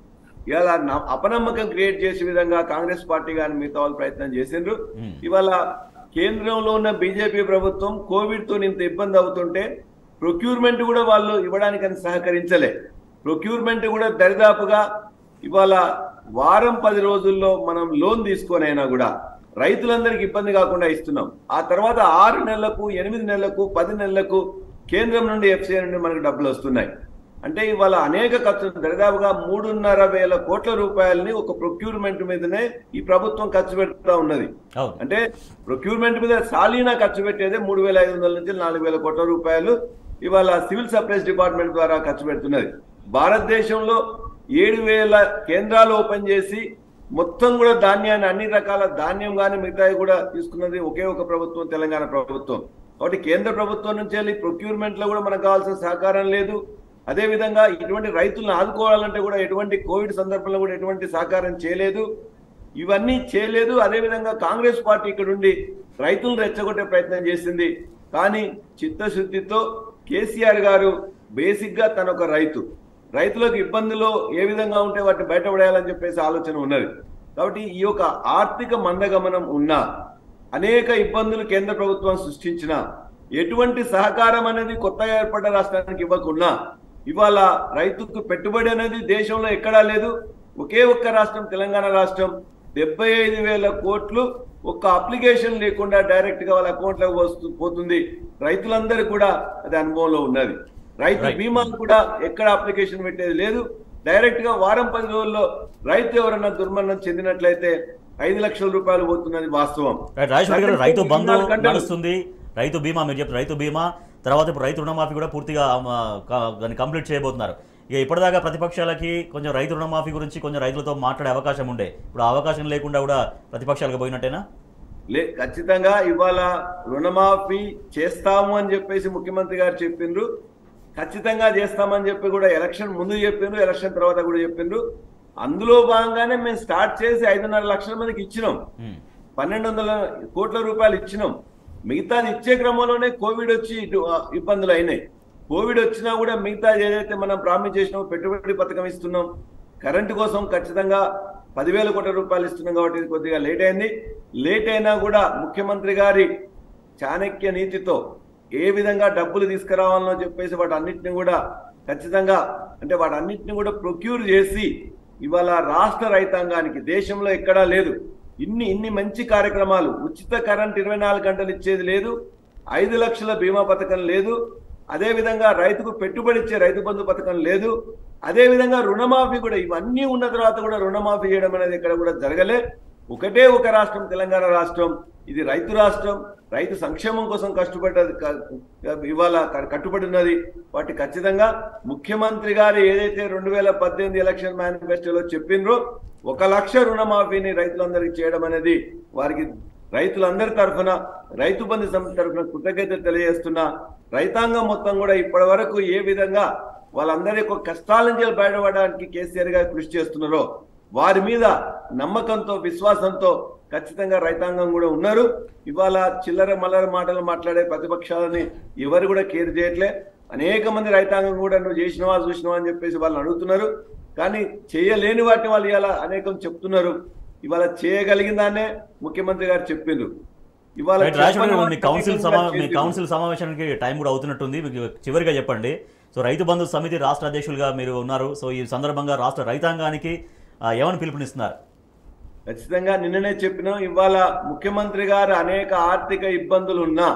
ఇలా న- అపనమ్మకం క్రియేట్ చేసే విధంగా కాంగ్రెస్ పార్టీ కానీ మిగతా వాళ్ళు ప్రయత్నం చేసిండ్రు ఇవాళ కేంద్రంలో ఉన్న బీజేపీ ప్రభుత్వం కోవిడ్ తో ఇంత ఇబ్బంది అవుతుంటే ప్రొక్యూర్మెంట్ కూడా వాళ్ళు ఇవ్వడానికని సహకరించలే ప్రొక్యూర్మెంట్ కూడా దరిదాపుగా ఇవాళ వారం పది రోజుల్లో మనం లోన్ తీసుకొనైనా కూడా రైతులందరికీ ఇబ్బంది కాకుండా ఇస్తున్నాం ఆ తర్వాత ఆరు నెలలకు ఎనిమిది నెలలకు పది నెలలకు కేంద్రం నుండి ఎఫ్సీఐ నుండి మనకు డబ్బులు వస్తున్నాయి అంటే ఇవాళ అనేక ఖర్చులు దరిదాపుగా మూడున్నర వేల కోట్ల రూపాయలని ఒక ప్రొక్యూర్మెంట్ మీదనే ఈ ప్రభుత్వం ఖర్చు పెడతా ఉన్నది అవును అంటే ప్రొక్యూర్మెంట్ మీద సాలీనా ఖర్చు పెట్టేదే మూడు వేల ఐదు వందల నుంచి నాలుగు వేల కోట్ల రూపాయలు ఇవాళ సివిల్ సప్లైస్ డిపార్ట్మెంట్ ద్వారా ఖర్చు పెడుతున్నది భారతదేశంలో ఏడు వేల కేంద్రాలు ఓపెన్ చేసి మొత్తం కూడా ధాన్యాన్ని అన్ని రకాల ధాన్యం కానీ మిగతాయి కూడా తీసుకున్నది ఒకే ఒక ప్రభుత్వం తెలంగాణ ప్రభుత్వం కాబట్టి కేంద్ర ప్రభుత్వం నుంచి వెళ్ళి ప్రొక్యూర్మెంట్ లో కూడా మనకు కావాల్సిన సహకారం లేదు అదే విధంగా ఇటువంటి రైతులను ఆదుకోవాలంటే కూడా ఎటువంటి కోవిడ్ సందర్భంలో కూడా ఎటువంటి సహకారం చేయలేదు ఇవన్నీ చేయలేదు అదేవిధంగా కాంగ్రెస్ పార్టీ ఇక్కడ ఉండి రైతులను రెచ్చగొట్టే ప్రయత్నం చేసింది కానీ చిత్తశుద్ధితో కేసీఆర్ గారు బేసిక్ గా తన ఒక రైతు రైతులకు ఇబ్బందులు ఏ విధంగా ఉంటే వాటిని బయటపడేయాలని చెప్పేసి ఆలోచన ఉన్నది కాబట్టి ఈ యొక్క ఆర్థిక మందగమనం ఉన్నా అనేక ఇబ్బందులు కేంద్ర ప్రభుత్వం సృష్టించిన ఎటువంటి సహకారం అనేది కొత్తగా ఏర్పడ్డ రాష్ట్రానికి ఇవ్వకున్నా ఇవాళ రైతుకు పెట్టుబడి అనేది దేశంలో ఎక్కడా లేదు ఒకే ఒక్క రాష్ట్రం తెలంగాణ రాష్ట్రం డెబ్బై ఐదు వేల కోట్లు ఒక్క అప్లికేషన్ లేకుండా డైరెక్ట్ గా వాళ్ళ అకౌంట్ లో వస్తు పోతుంది రైతులందరూ కూడా అది అనుభవంలో ఉన్నది రైతు Right. బీమా కూడా ఎక్కడ అప్లికేషన్ పెట్టేది లేదు డైరెక్ట్ గా వారం పది రోజుల్లో రైతు ఎవరన్నా దుర్మరణం చెందినట్లయితే ఐదు లక్షల రూపాయలు పోతున్నది వాస్తవం రైట్ రాజేశ్వరి గారు రైతు బంధు నాలుగు గంటలు- నడుస్తుంది రైతు బీమా మీరు చెప్పారు రైతు బీమా తర్వాత ఇప్పుడు రైతు రుణమాఫీ కూడా పూర్తిగా ఆ, క- దాన్ని కంప్లీట్ చేయబోతున్నారు ఇక ఇప్పటిదాకా ప్రతిపక్షాలకి కొంచెం రైతు రుణమాఫీ గురించి కొంచెం రైతులతో మాట్లాడే అవకాశం ఉండే ఇప్పుడు ఆ అవకాశం లేకుండా కూడా ప్రతిపక్షాలకు పోయినట్టేనా లే ఖచ్చితంగా ఇవాళ రుణమాఫీ చేస్తాము అని చెప్పేసి ముఖ్యమంత్రి గారు చెప్పిండ్రు ఖచ్చితంగా చేస్తామని చెప్పి కూడా ఎలక్షన్ ముందు చెప్పిండ్రు ఎలక్షన్ తర్వాత కూడా చెప్పిండ్రు అందులో భాగంగానే మేము స్టార్ట్ చేసి ఐదున్నర లక్షల మందికి ఇచ్చినాం ఉమ్. పన్నెండు వందల కోట్ల రూపాయలు ఇచ్చినాం మిగతాది ఇచ్చే క్రమంలోనే కోవిడ్ వచ్చి ఇటు ఆ, ఇబ్బందులు అయినాయి కోవిడ్ వచ్చినా కూడా మిగతా ఏదైతే మనం ప్రామిస్ చేసినామో పెట్టుబడి పథకం ఇస్తున్నాం కరెంటు కోసం ఖచ్చితంగా పదివేల కోట్ల రూపాయలు ఇస్తున్నాం కాబట్టి ఇది కొద్దిగా లేట్ అయింది లేట్ అయినా కూడా ముఖ్యమంత్రి గారి చాణక్య నీతితో ఏ విధంగా డబ్బులు తీసుకురావాలనో చెప్పేసి వాటి అన్నిటిని కూడా ఖచ్చితంగా అంటే వాటి అన్నిటిని కూడా ప్రొక్యూర్ చేసి ఇవాళ రాష్ట్ర రైతాంగానికి దేశంలో ఎక్కడా లేదు ఇన్ని ఇన్ని మంచి కార్యక్రమాలు ఉచిత కరెంట్ ఇరవై నాలుగు గంటలు ఇచ్చేది లేదు ఐదు లక్షల బీమా పథకం లేదు అదే విధంగా రైతుకు పెట్టుబడి ఇచ్చే రైతు బంధు పథకం లేదు అదే విధంగా రుణమాఫీ కూడా ఇవన్నీ ఉన్న తర్వాత కూడా రుణమాఫీ చేయడం అనేది ఇక్కడ కూడా జరగలే ఒకటే ఒక రాష్ట్రం తెలంగాణ రాష్ట్రం ఇది రైతు రాష్ట్రం రైతు సంక్షేమం కోసం కష్టపడ్డది క- ఇవాళ క- కట్టుబడి ఉన్నది వాటి ఖచ్చితంగా ముఖ్యమంత్రి గారు ఏదైతే రెండు వేల పద్దెనిమిది ఎలక్షన్ మేనిఫెస్టోలో చెప్పిండ్రో ఒక లక్ష రుణమాఫీని రైతులందరికీ చేయడం అనేది వారికి రైతులందరి తరఫున రైతు బంధు సమితి తరఫున కృతజ్ఞత తెలియజేస్తున్నా రైతాంగం మొత్తం కూడా ఇప్పటి వరకు ఏ విధంగా వాళ్ళందరి యొక్క కష్టాల నుంచి బయటపడడానికి కేసీఆర్ గారు కృషి చేస్తున్నారో వారి మీద నమ్మకంతో విశ్వాసంతో ఖచ్చితంగా రైతాంగం కూడా ఉన్నారు ఇవాళ చిల్లర మల్లర మాటలు మాట్లాడే ప్రతిపక్షాలని ఎవరు కూడా కేర్ చేయట్లే అనేక మంది రైతాంగం కూడా నువ్వు చేసినవా చూసినవా అని చెప్పేసి వాళ్ళు అడుగుతున్నారు కానీ చేయలేని వాటిని వాళ్ళు ఇవాళ అనేకం చెప్తున్నారు ఇవాళ చేయగలిగిన దాన్నే ముఖ్యమంత్రి గారు చెప్పిండ్రు ఇవాళ రైట్ రాజశేఖర్ గారు, మీ చెప్పని కౌన్సిల్ వాటిని సమా కూడా మీ చేసిండ్రు. కౌన్సిల్ సమావేశానికి టైం కూడా అవుతున్నట్టుంది మీకు చివరిగా చెప్పండి సో రైతు బంధు సమితి రాష్ట్ర అధ్యక్షులుగా మీరు ఉన్నారు సో ఈ సందర్భంగా రాష్ట్ర రైతాంగానికి ఆ, ఏమని పిలుపునిస్తున్నారు ఖచ్చితంగా నిన్ననే చెప్పినాం ఇవాళ ముఖ్యమంత్రి గారు అనేక ఆర్థిక ఇబ్బందులు ఉన్నా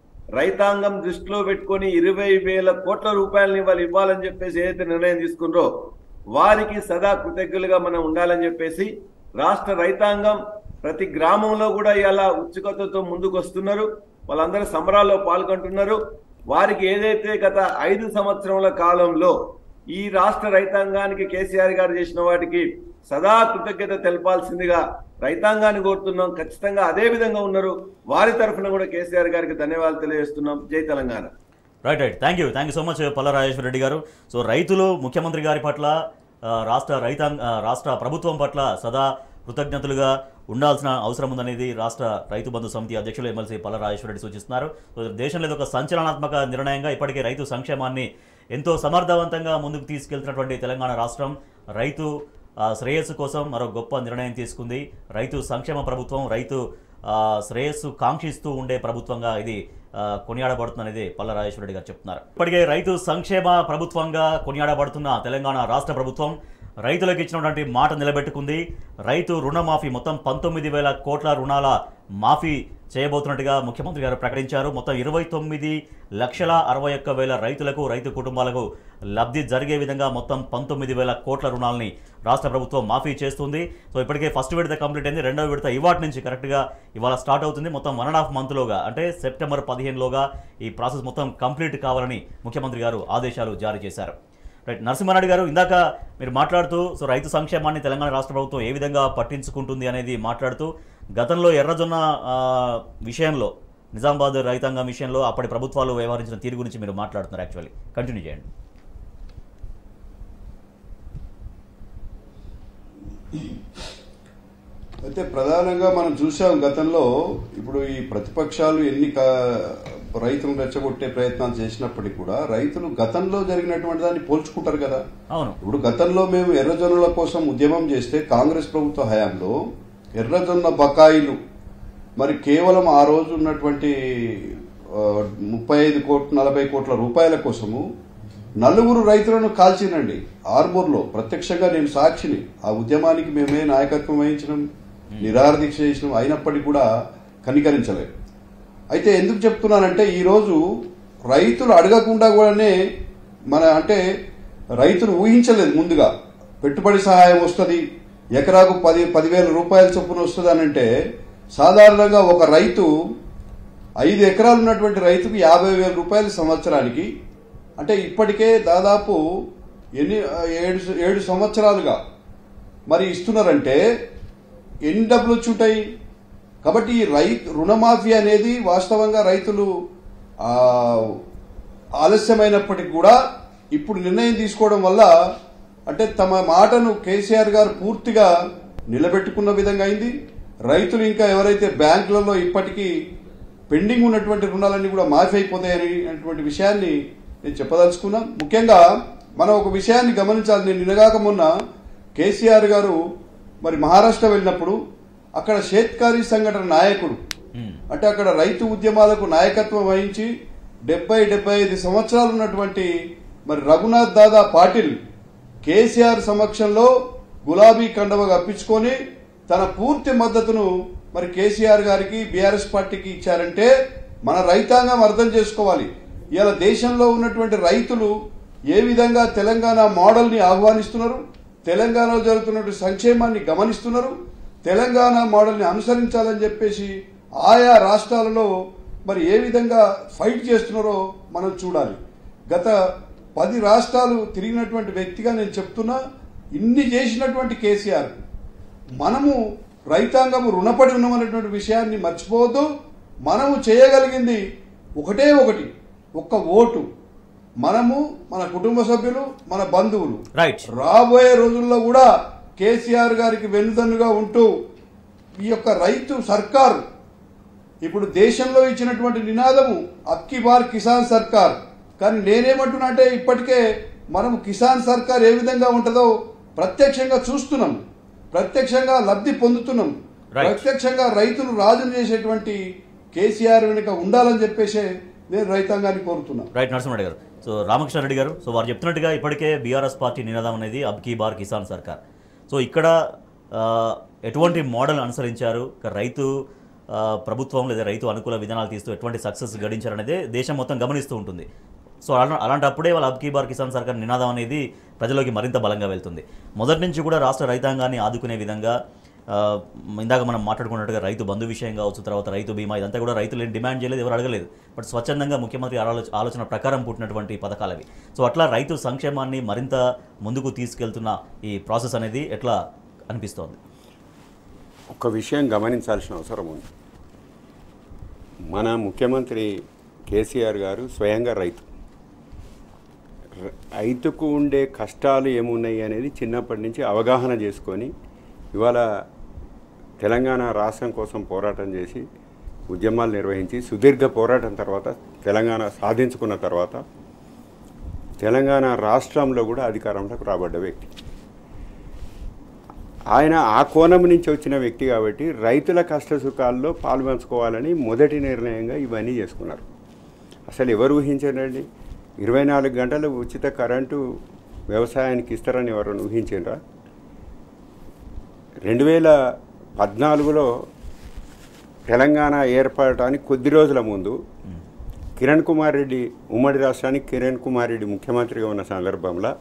రైతాంగం దృష్టిలో పెట్టుకొని ఇరవై వేల కోట్ల రూపాయలని ఇవాళ ఇవ్వాలని చెప్పేసి ఏదైతే నిర్ణయం తీసుకున్నారో వారికి సదా కృతజ్ఞులుగా మనం ఉండాలని చెప్పేసి రాష్ట్ర రైతాంగం ప్రతి గ్రామంలో కూడా ఇలా ఉత్సుకతతో ముందుకు వస్తున్నారు వాళ్ళందరూ సంబరాల్లో పాల్గొంటున్నారు వారికి ఏదైతే గత ఐదు సంవత్సరముల కాలంలో ఈ రాష్ట్ర రైతాంగానికి కేసీఆర్ గారు చేసిన వాటికి సదా కృతజ్ఞత తెలపాల్సిందిగా రైతాంగాన్ని కోరుతున్నాం ఖచ్చితంగా అదే విధంగా ఉన్నారు వారి తరఫున కూడా కేసీఆర్ గారికి ధన్యవాదాలు తెలియజేస్తున్నాం జై Telangana right right thank you thank you so much Palla Rajeshwara Reddy garu so రైతులు ముఖ్యమంత్రి గారి పట్ల ఆ, రాష్ట్ర రైతాంగ ఆ, రాష్ట్ర ప్రభుత్వం పట్ల సదా కృతజ్ఞతలుగా ఉండాల్సిన అవసరం ఉందనేది రాష్ట్ర రైతు బంధు సమితి అధ్యక్షులు ఎమ్మెల్సీ పల్ల రాజేశ్వర రెడ్డి సూచిస్తున్నారు సో దేశంలో ఇది ఒక సంచలనాత్మక నిర్ణయంగా ఇప్పటికే రైతు సంక్షేమాన్ని ఎంతో సమర్థవంతంగా ముందుకు తీసుకెళ్తున్నటువంటి తెలంగాణ రాష్ట్రం రైతు ఆ, శ్రేయస్సు కోసం మరో గొప్ప నిర్ణయం తీసుకుంది రైతు సంక్షేమ ప్రభుత్వం రైతు ఆ, శ్రేయస్సు కాంక్షిస్తూ ఉండే ప్రభుత్వంగా ఇది ఆ, కొనియాడబడుతుందనేది పల్ల రాజేశ్వర రెడ్డి గారు చెప్తున్నారు ఇప్పటికే రైతు సంక్షేమ ప్రభుత్వంగా కొనియాడబడుతున్న తెలంగాణ రాష్ట్ర ప్రభుత్వం రైతులకు ఇచ్చినటువంటి మాట నిలబెట్టుకుంది రైతు రుణమాఫీ మొత్తం పంతొమ్మిది వేల కోట్ల రుణాల మాఫీ చేయబోతున్నట్టుగా ముఖ్యమంత్రి గారు ప్రకటించారు మొత్తం ఇరవై తొమ్మిది లక్షల అరవై ఒక్క వేల రైతులకు రైతు కుటుంబాలకు లబ్ధి జరిగే విధంగా మొత్తం పంతొమ్మిది వేల కోట్ల రుణాలని రాష్ట్ర ప్రభుత్వం మాఫీ చేస్తుంది సో ఇప్పటికే ఫస్ట్ విడత కంప్లీట్ అయింది రెండవ విడత ఇవాటి నుంచి కరెక్ట్గా ఇవాళ స్టార్ట్ అవుతుంది మొత్తం వన్ అండ్ హాఫ్ మంత్లోగా అంటే సెప్టెంబర్ పదిహేనులోగా ఈ ప్రాసెస్ మొత్తం కంప్లీట్ కావాలని ముఖ్యమంత్రి గారు ఆదేశాలు జారీ చేశారు రైట్ నరసింహారెడ్డి గారు ఇందాక మీరు మాట్లాడుతూ సో రైతు సంక్షేమాన్ని తెలంగాణ రాష్ట్ర ప్రభుత్వం ఏ విధంగా పట్టించుకుంటుంది అనేది మాట్లాడుతూ గతంలో ఎర్రజొన్న ఆ, విషయంలో నిజామాబాద్ రైతాంగం విషయంలో అప్పటి ప్రభుత్వాలు వ్యవహరించిన తీరు గురించి మీరు మాట్లాడుతున్నారు యాక్చువల్లీ కంటిన్యూ చేయండి అయితే ప్రధానంగా మనం చూసాం గతంలో ఇప్పుడు ఈ ప్రతిపక్షాలు ఎన్ని కా- రైతులను రెచ్చగొట్టే ప్రయత్నాలు చేసినప్పటికీ కూడా రైతులు గతంలో జరిగినటువంటి దాన్ని పోల్చుకుంటారు కదా అవును ఇప్పుడు గతంలో మేము ఎర్రజొన్నల కోసం ఉద్యమం చేస్తే కాంగ్రెస్ ప్రభుత్వ హయాంలో ఎర్రజొన్న బకాయిలు మరి కేవలం ఆ రోజు ఉన్నటువంటి ఆ, ముప్పై ఐదు కోట్ల నలభై కోట్ల రూపాయల కోసము నలుగురు రైతులను కాల్చినండి ఆర్మూర్లో ప్రత్యక్షంగా నేను సాక్షిని ఆ ఉద్యమానికి మేమే నాయకత్వం వహించడం నిరాహార దీక్ష చేసినాం అయినప్పటికీ కూడా కనికరించలేదు అయితే ఎందుకు చెప్తున్నానంటే ఈరోజు రైతులు అడగకుండా కూడానే మన అంటే రైతులు ఊహించలేదు ముందుగా పెట్టుబడి సహాయం వస్తుంది ఎకరాకు పది పదివేల రూపాయల చొప్పున వస్తుంది అని అంటే సాధారణంగా ఒక రైతు ఐదు ఎకరాలు ఉన్నటువంటి రైతుకు యాభై వేల రూపాయల సంవత్సరానికి అంటే ఇప్పటికే దాదాపు ఎన్ని ఏడు ఏడు సంవత్సరాలుగా మరి ఇస్తున్నారంటే ఎన్ని డబ్బులు వచ్చి ఉంటాయి కాబట్టి ఈ రైతు రుణమాఫీ అనేది వాస్తవంగా రైతులు ఆ, ఆలస్యమైనప్పటికీ కూడా ఇప్పుడు నిర్ణయం తీసుకోవడం వల్ల అంటే తమ మాటను కేసీఆర్ గారు పూర్తిగా నిలబెట్టుకున్న విధంగా అయింది రైతులు ఇంకా ఎవరైతే బ్యాంకులలో ఇప్పటికీ పెండింగ్ ఉన్నటువంటి రుణాలన్నీ కూడా మాఫీ అయిపోతాయని అటువంటి విషయాన్ని నేను చెప్పదలుచుకున్నా ముఖ్యంగా మనం ఒక విషయాన్ని గమనించాలి నేను నిన్నగాక మొన్న కేసీఆర్ గారు మరి మహారాష్ట్ర వెళ్ళినప్పుడు అక్కడ షేత్కారీ సంఘటన నాయకుడు మ్మ్. అంటే అక్కడ రైతు ఉద్యమాలకు నాయకత్వం వహించి డెబ్బై డెబ్బై ఐదు సంవత్సరాలు ఉన్నటువంటి మరి రఘునాథ్ దాదా పాటిల్ కేసీఆర్ సమక్షంలో గులాబీ కండవ కప్పించుకొని తన పూర్తి మద్దతును మరి కేసీఆర్ గారికి బీఆర్ఎస్ పార్టీకి ఇచ్చారంటే మన రైతాంగం అర్థం చేసుకోవాలి ఇవాళ దేశంలో ఉన్నటువంటి రైతులు ఏ విధంగా తెలంగాణ మోడల్ని ఆహ్వానిస్తున్నారు తెలంగాణలో జరుగుతున్నటువంటి సంక్షేమాన్ని గమనిస్తున్నారు తెలంగాణ మోడల్ని అనుసరించాలని చెప్పేసి ఆయా రాష్ట్రాలలో మరి ఏ విధంగా ఫైట్ చేస్తున్నారో మనం చూడాలి గత పది రాష్ట్రాలు తిరిగినటువంటి వ్యక్తిగా నేను చెప్తున్నా ఇన్ని చేసినటువంటి కేసీఆర్ మనము రైతాంగము రుణపడి ఉన్నామనేటువంటి విషయాన్ని మర్చిపోవద్దు మనము చేయగలిగింది ఒకటే ఒకటి ఒక్క ఓటు మనము మన కుటుంబ సభ్యులు మన బంధువులు రైట్ రాబోయే రోజుల్లో కూడా కేసీఆర్ గారికి వెన్నుదన్నుగా ఉంటూ ఈ యొక్క రైతు సర్కార్ ఇప్పుడు దేశంలో ఇచ్చినటువంటి నినాదము అక్కి బార్ కిసాన్ సర్కార్ కానీ నేనేమంటున్నా అంటే ఇప్పటికే మనం కిసాన్ సర్కార్ ఏ విధంగా ఉంటుందో ప్రత్యక్షంగా చూస్తున్నాం ప్రత్యక్షంగా లబ్ధి పొందుతున్నాం Right. ప్రత్యక్షంగా రైతులు రాజులు చేసేటువంటి కేసీఆర్ వెనుక ఉండాలని చెప్పేసే నేను రైతాంగాన్ని కోరుతున్నా రైట్ నరసింహారెడ్డి గారు సో రామకృష్ణారెడ్డి గారు సో వారు చెప్తున్నట్టుగా ఇప్పటికే బీఆర్ఎస్ పార్టీ నినాదం అనేది అబ్కీ బార్ కిసాన్ సర్కార్ సో ఇక్కడ ఆ, ఎటువంటి మోడల్ అనుసరించారు ఇక రైతు ఆ, ప్రభుత్వం లేదా రైతు అనుకూల విధానాలు తీస్తూ ఎటువంటి సక్సెస్ గడించారనేదే దేశం మొత్తం గమనిస్తూ ఉంటుంది సో అలా అలాంటప్పుడే వాళ్ళ అబ్కీ బార్ కిసాన్ సర్కార్ నినాదం అనేది ప్రజలోకి మరింత బలంగా వెళ్తుంది మొదటి నుంచి కూడా రాష్ట్ర రైతాంగాన్ని ఆదుకునే విధంగా ఆ, ఇందాక మనం మాట్లాడుకున్నట్టుగా రైతు బంధు విషయం కావచ్చు తర్వాత రైతు బీమా ఇదంతా కూడా రైతులు ఏం డిమాండ్ చేయలేదు ఎవరు అడగలేదు బట్ స్వచ్ఛందంగా ముఖ్యమంత్రి ఆలోచ ఆలోచన ప్రకారం పుట్టినటువంటి పథకాలు అవి సో అట్లా రైతు సంక్షేమాన్ని మరింత ముందుకు తీసుకెళ్తున్న ఈ ప్రాసెస్ అనేది ఎట్లా అనిపిస్తోంది ఒక విషయం గమనించాల్సిన అవసరం ఉంది మన ముఖ్యమంత్రి కేసీఆర్ గారు స్వయంగా రైతు ర- రైతుకు ఉండే కష్టాలు ఏమున్నాయి అనేది చిన్నప్పటి నుంచి అవగాహన చేసుకొని ఇవాళ తెలంగాణ రాష్ట్రం కోసం పోరాటం చేసి ఉద్యమాలు నిర్వహించి సుదీర్ఘ పోరాటం తర్వాత తెలంగాణ సాధించుకున్న తర్వాత తెలంగాణ రాష్ట్రంలో కూడా అధికారంలోకి రాబడ్డ వ్యక్తి ఆయన ఆ కోణం నుంచి వచ్చిన వ్యక్తి కాబట్టి రైతుల కష్ట సుఖాల్లో పాల్పంచుకోవాలని మొదటి నిర్ణయంగా ఇవన్నీ చేసుకున్నారు అసలు ఎవరు ఊహించారండి ఇరవై నాలుగు గంటలు ఉచిత కరెంటు వ్యవసాయానికి ఇస్తారని ఎవరు ఊహించారా రెండు వేల పద్నాలుగులో తెలంగాణ ఏర్పడటానికి కొద్ది రోజుల ముందు కిరణ్ కుమార్ రెడ్డి ఉమ్మడి రాష్ట్రానికి కిరణ్ కుమార్ రెడ్డి ముఖ్యమంత్రిగా ఉన్న సందర్భంలో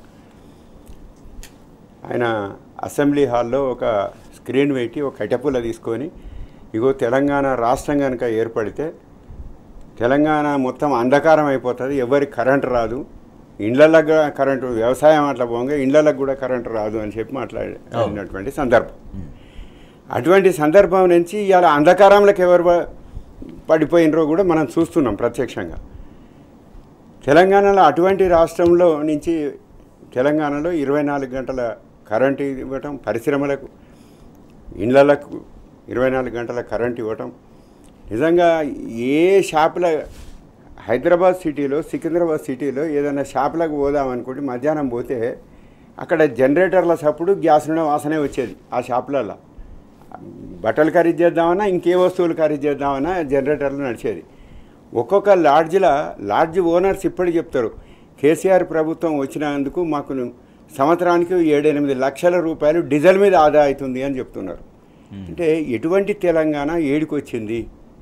ఆయన అసెంబ్లీ హాల్లో ఒక స్క్రీన్ పెట్టి ఒక కట్టెపుల్ల తీసుకొని ఇగో తెలంగాణ రాష్ట్రం కనుక ఏర్పడితే తెలంగాణ మొత్తం అంధకారం అయిపోతుంది ఎవరికి కరెంట్ రాదు ఇండ్లకు కూడా కరెంటు వ్యవసాయం అట్లా పోగా ఇండ్లకు కూడా కరెంటు రాదు అని చెప్పి మాట్లాడినటువంటి సందర్భం అటువంటి సందర్భం నుంచి ఇవాళ అంధకారంలోకి ఎవరు ప- పడిపోయినరో కూడా మనం చూస్తున్నాం ప్రత్యక్షంగా తెలంగాణలో అటువంటి రాష్ట్రంలో నుంచి తెలంగాణలో ఇరవై నాలుగు గంటల కరెంటు ఇవ్వటం పరిశ్రమలకు ఇళ్ళలకు ఇరవై నాలుగు గంటల కరెంట్ ఇవ్వటం నిజంగా ఏ షాపుల హైదరాబాద్ సిటీలో సికింద్రాబాద్ సిటీలో ఏదైనా షాపులకు పోదామనుకుంటే మధ్యాహ్నం పోతే అక్కడ జనరేటర్ల సప్పుడు గ్యాస్ నుండి వాసనే వచ్చేది ఆ షాపులలో బట్టలు ఖరీదు చేద్దామన్నా ఇంకే వస్తువులు ఖరీదు చేద్దామన్నా జనరేటర్లు నడిచేది ఒక్కొక్క లాడ్జ్లో లాడ్జ్ ఓనర్స్ ఇప్పటికి చెప్తారు కేసీఆర్ ప్రభుత్వం వచ్చినందుకు మాకు సంవత్సరానికి ఏడెనిమిది లక్షల రూపాయలు డీజిల్ మీద ఆదా అవుతుంది అని చెప్తున్నారు అంటే ఎటువంటి తెలంగాణ ఏడికొచ్చింది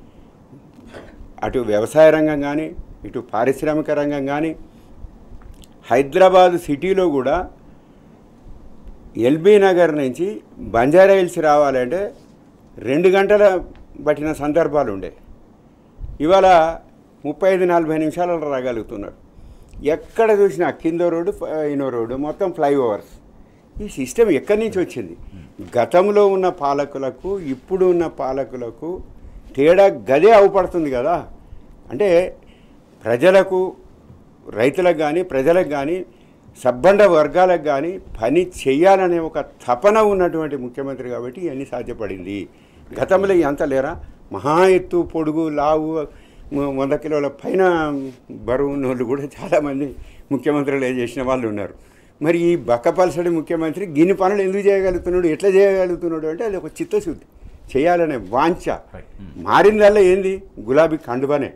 అటు వ్యవసాయ రంగం కానీ ఇటు పారిశ్రామిక రంగం కానీ హైదరాబాద్ సిటీలో కూడా ఎల్బీ నగర్ నుంచి బంజారా హిల్స్ రావాలంటే రెండు గంటల పట్టిన సందర్భాలు ఉండే ఇవాళ ముప్పై ఐదు నలభై నిమిషాలలో రాగలుగుతున్నారు ఎక్కడ చూసినా కింద రోడ్డు పైన రోడ్డు మొత్తం ఫ్లైఓవర్స్ ఈ సిస్టమ్ ఎక్కడి నుంచి వచ్చింది గతంలో ఉన్న పాలకులకు ఇప్పుడు ఉన్న పాలకులకు తేడా గదే అవపడుతుంది కదా అంటే ప్రజలకు రైతులకు కానీ ప్రజలకు కానీ సబ్బండ వర్గాలకు కానీ పని చేయాలనే ఒక తపన ఉన్నటువంటి ముఖ్యమంత్రి కాబట్టి ఇవన్నీ సాధ్యపడింది గతంలో అంత లేరా మహా ఎత్తు పొడుగు లావు మ- వంద కిలోల పైన బరువు ఉన్న వాళ్ళు కూడా చాలామంది ముఖ్యమంత్రులు చేసిన వాళ్ళు ఉన్నారు మరి ఈ బక్కపలసడి ముఖ్యమంత్రి గిన్ని పనులు ఎందుకు చేయగలుగుతున్నాడు ఎట్లా చేయగలుగుతున్నాడు అంటే అది ఒక చిత్తశుద్ధి చేయాలనే వాంఛ Right. మారిందల్లా ఏంది గులాబీ కండువనే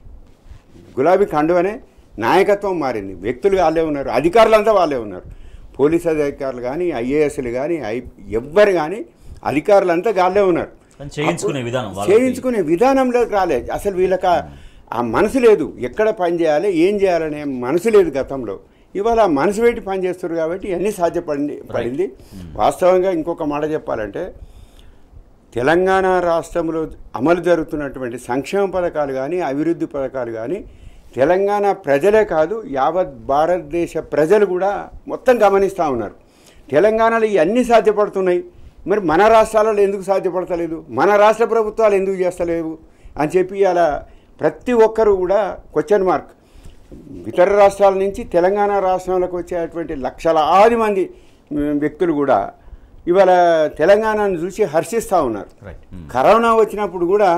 గులాబీ కండువనే నాయకత్వం మారింది వ్యక్తులు వాళ్ళే ఉన్నారు అధికారులంతా వాళ్ళే ఉన్నారు పోలీస్ అధికారులు కానీ ఐఏఎస్లు కానీ ఐ ఎవ్వరు కానీ అధికారులంతా వాళ్ళే ఉన్నారు కానీ చేయించుకునే విధానం వాళ్ళకి. చేయించుకునే విధానంలోకి రాలేదు అసలు వీళ్ళకి ఆ- ఆ మనసు లేదు ఎక్కడ పని చేయాలి ఏం చేయాలనే మనసు లేదు గతంలో ఇవాళ ఆ మనసు పెట్టి పని చేస్తారు కాబట్టి అన్నీ సాధ్యపడింది పడింది వాస్తవంగా ఇంకొక మాట చెప్పాలంటే తెలంగాణ రాష్ట్రంలో అమలు జరుగుతున్నటువంటి సంక్షేమ పథకాలు కానీ అభివృద్ధి పథకాలు కానీ తెలంగాణ ప్రజలే కాదు యావత్ భారతదేశ ప్రజలు కూడా మొత్తం గమనిస్తూ ఉన్నారు తెలంగాణలో ఇవన్నీ సాధ్యపడుతున్నాయి మరి మన రాష్ట్రాలలో ఎందుకు సాధ్యపడతలేదు మన రాష్ట్ర ప్రభుత్వాలు ఎందుకు చేస్తలేవు అని చెప్పి అలా ప్రతి ఒక్కరు కూడా క్వశ్చన్ మార్క్ ఇతర రాష్ట్రాల నుంచి తెలంగాణ రాష్ట్రంలోకి వచ్చేటువంటి లక్షలాది మంది మ్, వ్యక్తులు కూడా ఇవాళ తెలంగాణను చూసి హర్షిస్తూ ఉన్నారు రైట్ కరోనా వచ్చినప్పుడు కూడా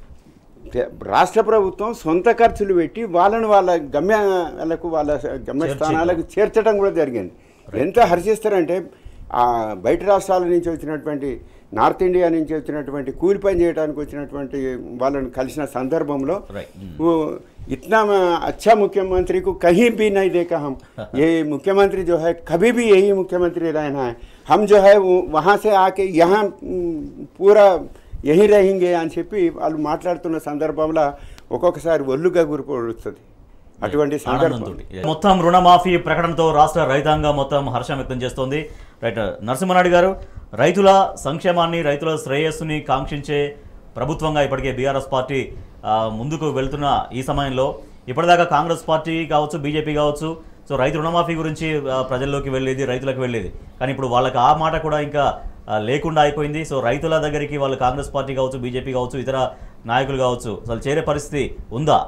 తె- రాష్ట్ర ప్రభుత్వం సొంత ఖర్చులు పెట్టి వాళ్ళను వాళ్ళ గమ్యాలకు వాళ్ళ గమ్యస్థానాలకు చేర్చడం కూడా జరిగింది ఎంత హర్షిస్తారంటే ఆ బయట రాష్ట్రాల నుంచి వచ్చినటువంటి నార్త్ ఇండియా నుంచి వచ్చినటువంటి కూలి పని చేయడానికి వచ్చినటువంటి వాళ్ళని కలిసిన సందర్భంలో Right. Hmm. वो इतना म- अच्छा मुख्यमंत्री को कहीं भी नहीं देखा हम ये मुख्यमंत्री जो है कभी भी यही मुख्यमंत्री रहना है हम जो है वो वहाँ से आके यहाँ మ్, పూరా యహీ రహింగే అని చెప్పి వాళ్ళు మాట్లాడుతున్న సందర్భంలో ఒక్కొక్కసారి ఒళ్ళు గగురు పొడుస్తుంది అటువంటి సందర్భం ఆనందంతోటి. మొత్తం రుణమాఫీ ప్రకటనతో రాష్ట్ర రైతాంగం మొత్తం హర్షం వ్యక్తం చేస్తోంది రైట్ నరసింహనాయుడు గారు రైతుల సంక్షేమాన్ని రైతుల శ్రేయస్సుని కాంక్షించే ప్రభుత్వంగా ఇప్పటికే బీఆర్ఎస్ పార్టీ ఆ, ముందుకు వెళ్తున్న ఈ సమయంలో ఇప్పటిదాకా కాంగ్రెస్ పార్టీ కావచ్చు బీజేపీ కావచ్చు సో రైతు రుణమాఫీ గురించి ఆ, ప్రజల్లోకి వెళ్ళేది రైతులకు వెళ్ళేది కానీ ఇప్పుడు వాళ్ళకి ఆ మాట కూడా ఇంకా ఆ, లేకుండా అయిపోయింది సో రైతుల దగ్గరికి వాళ్ళు కాంగ్రెస్ పార్టీ కావచ్చు బీజేపీ కావచ్చు ఇతర నాయకులు కావచ్చు అసలు చేరే పరిస్థితి ఉందా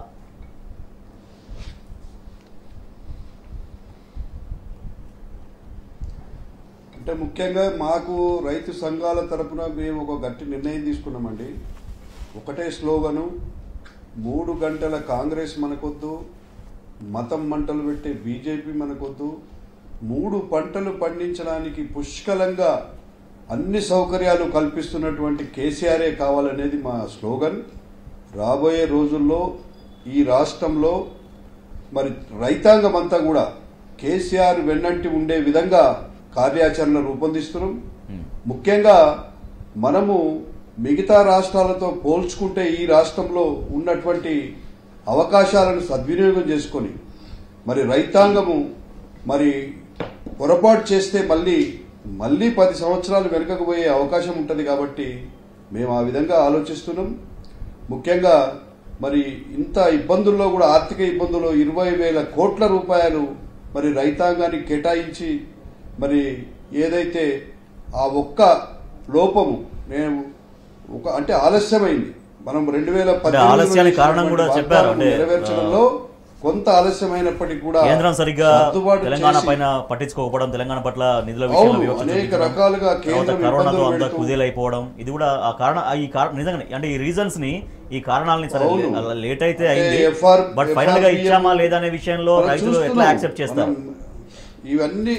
అంటే ముఖ్యంగా మాకు రైతు సంఘాల తరపున మేము ఒక గట్టి నిర్ణయం తీసుకున్నామండి ఒకటే స్లోగను మూడు గంటల కాంగ్రెస్ మనకొద్దు మతం మంటలు పెట్టే బీజేపీ మనకొద్దు మూడు పంటలు పండించడానికి పుష్కలంగా అన్ని సౌకర్యాలు కల్పిస్తున్నటువంటి కేసీఆరే కావాలనేది మా స్లోగన్ రాబోయే రోజుల్లో ఈ రాష్ట్రంలో మరి రైతాంగం అంతా కూడా కేసీఆర్ వెన్నంటి ఉండే విధంగా కార్యాచరణ రూపొందిస్తున్నాం ముఖ్యంగా మనము మిగతా రాష్ట్రాలతో పోల్చుకుంటే ఈ రాష్ట్రంలో ఉన్నటువంటి అవకాశాలను సద్వినియోగం చేసుకొని మరి రైతాంగము మరి పొరపాటు చేస్తే మళ్ళీ మళ్ళీ పది సంవత్సరాలు వెనుకకు పోయే అవకాశం ఉంటుంది కాబట్టి మేము ఆ విధంగా ఆలోచిస్తున్నాం ముఖ్యంగా మరి ఇంత ఇబ్బందుల్లో కూడా ఆర్థిక ఇబ్బందుల్లో ఇరవై వేల కోట్ల రూపాయలు మరి రైతాంగానికి కేటాయించి మరి ఏదైతే ఆ ఒక్క లోపము నేను ఒక అంటే ఆలస్యమైంది మనం రెండు వేల పద్దెనిమిదిలో ఆలస్యానికి కారణం కూడా చేసినటువంటి చెప్పారు. వాగ్దానం అంటే, నెరవేర్చడంలో కొంత ఆలస్యమైనప్పటికీ కూడా కేంద్రం సరిగ్గా సర్దుబాటు తెలంగాణ చేసి- పైన పట్టించుకోకపోవడం తెలంగాణ పట్ల నిధుల విషయంలో అవును, వివక్ష అనేక చూపించడం, రకాలుగా తర్వాత కేంద్రం కరోనాతో ఇబ్బందులు అంతా పెడుతూ- కుదేలైపోవడం ఇది కూడా ఆ కారణ ఆ ఈ కారణం నిజంగా అంటే ఈ రీజన్స్ ని ఈ కారణాలని సరే అవును. అలా లేట్ అయితే అంటే అయింది FR బట్ ఫైనల్ గా FRPM ఇచ్చామా లేదా అనే విషయంలో మనం రైతులు ఎట్లా చూస్తున్నాం. యాక్సెప్ట్ చేస్తారు మనం ఇవన్నీ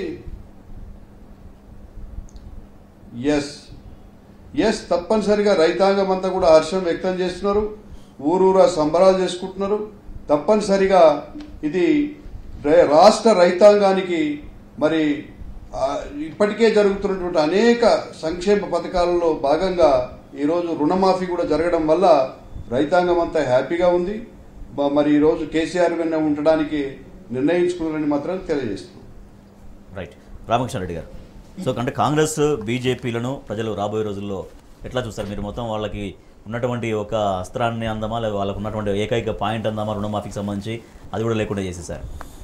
ఎస్ ఎస్ తప్పనిసరిగా రైతాంగం అంతా కూడా హర్షం వ్యక్తం చేస్తున్నారు ఊరూరా సంబరాలు చేసుకుంటున్నారు తప్పనిసరిగా ఇది రే- రాష్ట్ర రైతాంగానికి మరి ఆ, ఇప్పటికే జరుగుతున్నటువంటి అనేక సంక్షేమ పథకాలలో భాగంగా ఈరోజు రుణమాఫీ కూడా జరగడం వల్ల రైతాంగం అంతా హ్యాపీగా ఉంది మ- మరి ఈరోజు కేసీఆర్ వెన్న ఉండడానికి నిర్ణయించుకున్నారని మాత్రం తెలియజేస్తున్నాం రైట్ రామకృష్ణారెడ్డి గారు సో అంటే కాంగ్రెస్ బీజేపీలను ప్రజలు రాబోయే రోజుల్లో ఎట్లా చూస్తారు మీరు మొత్తం వాళ్ళకి ఉన్నటువంటి ఒక అస్త్రాన్ని అందామా లేదా వాళ్ళకు ఉన్నటువంటి ఏకైక పాయింట్ అందామా రుణమాఫీకి సంబంధించి అది కూడా లేకుండా చేసేసారు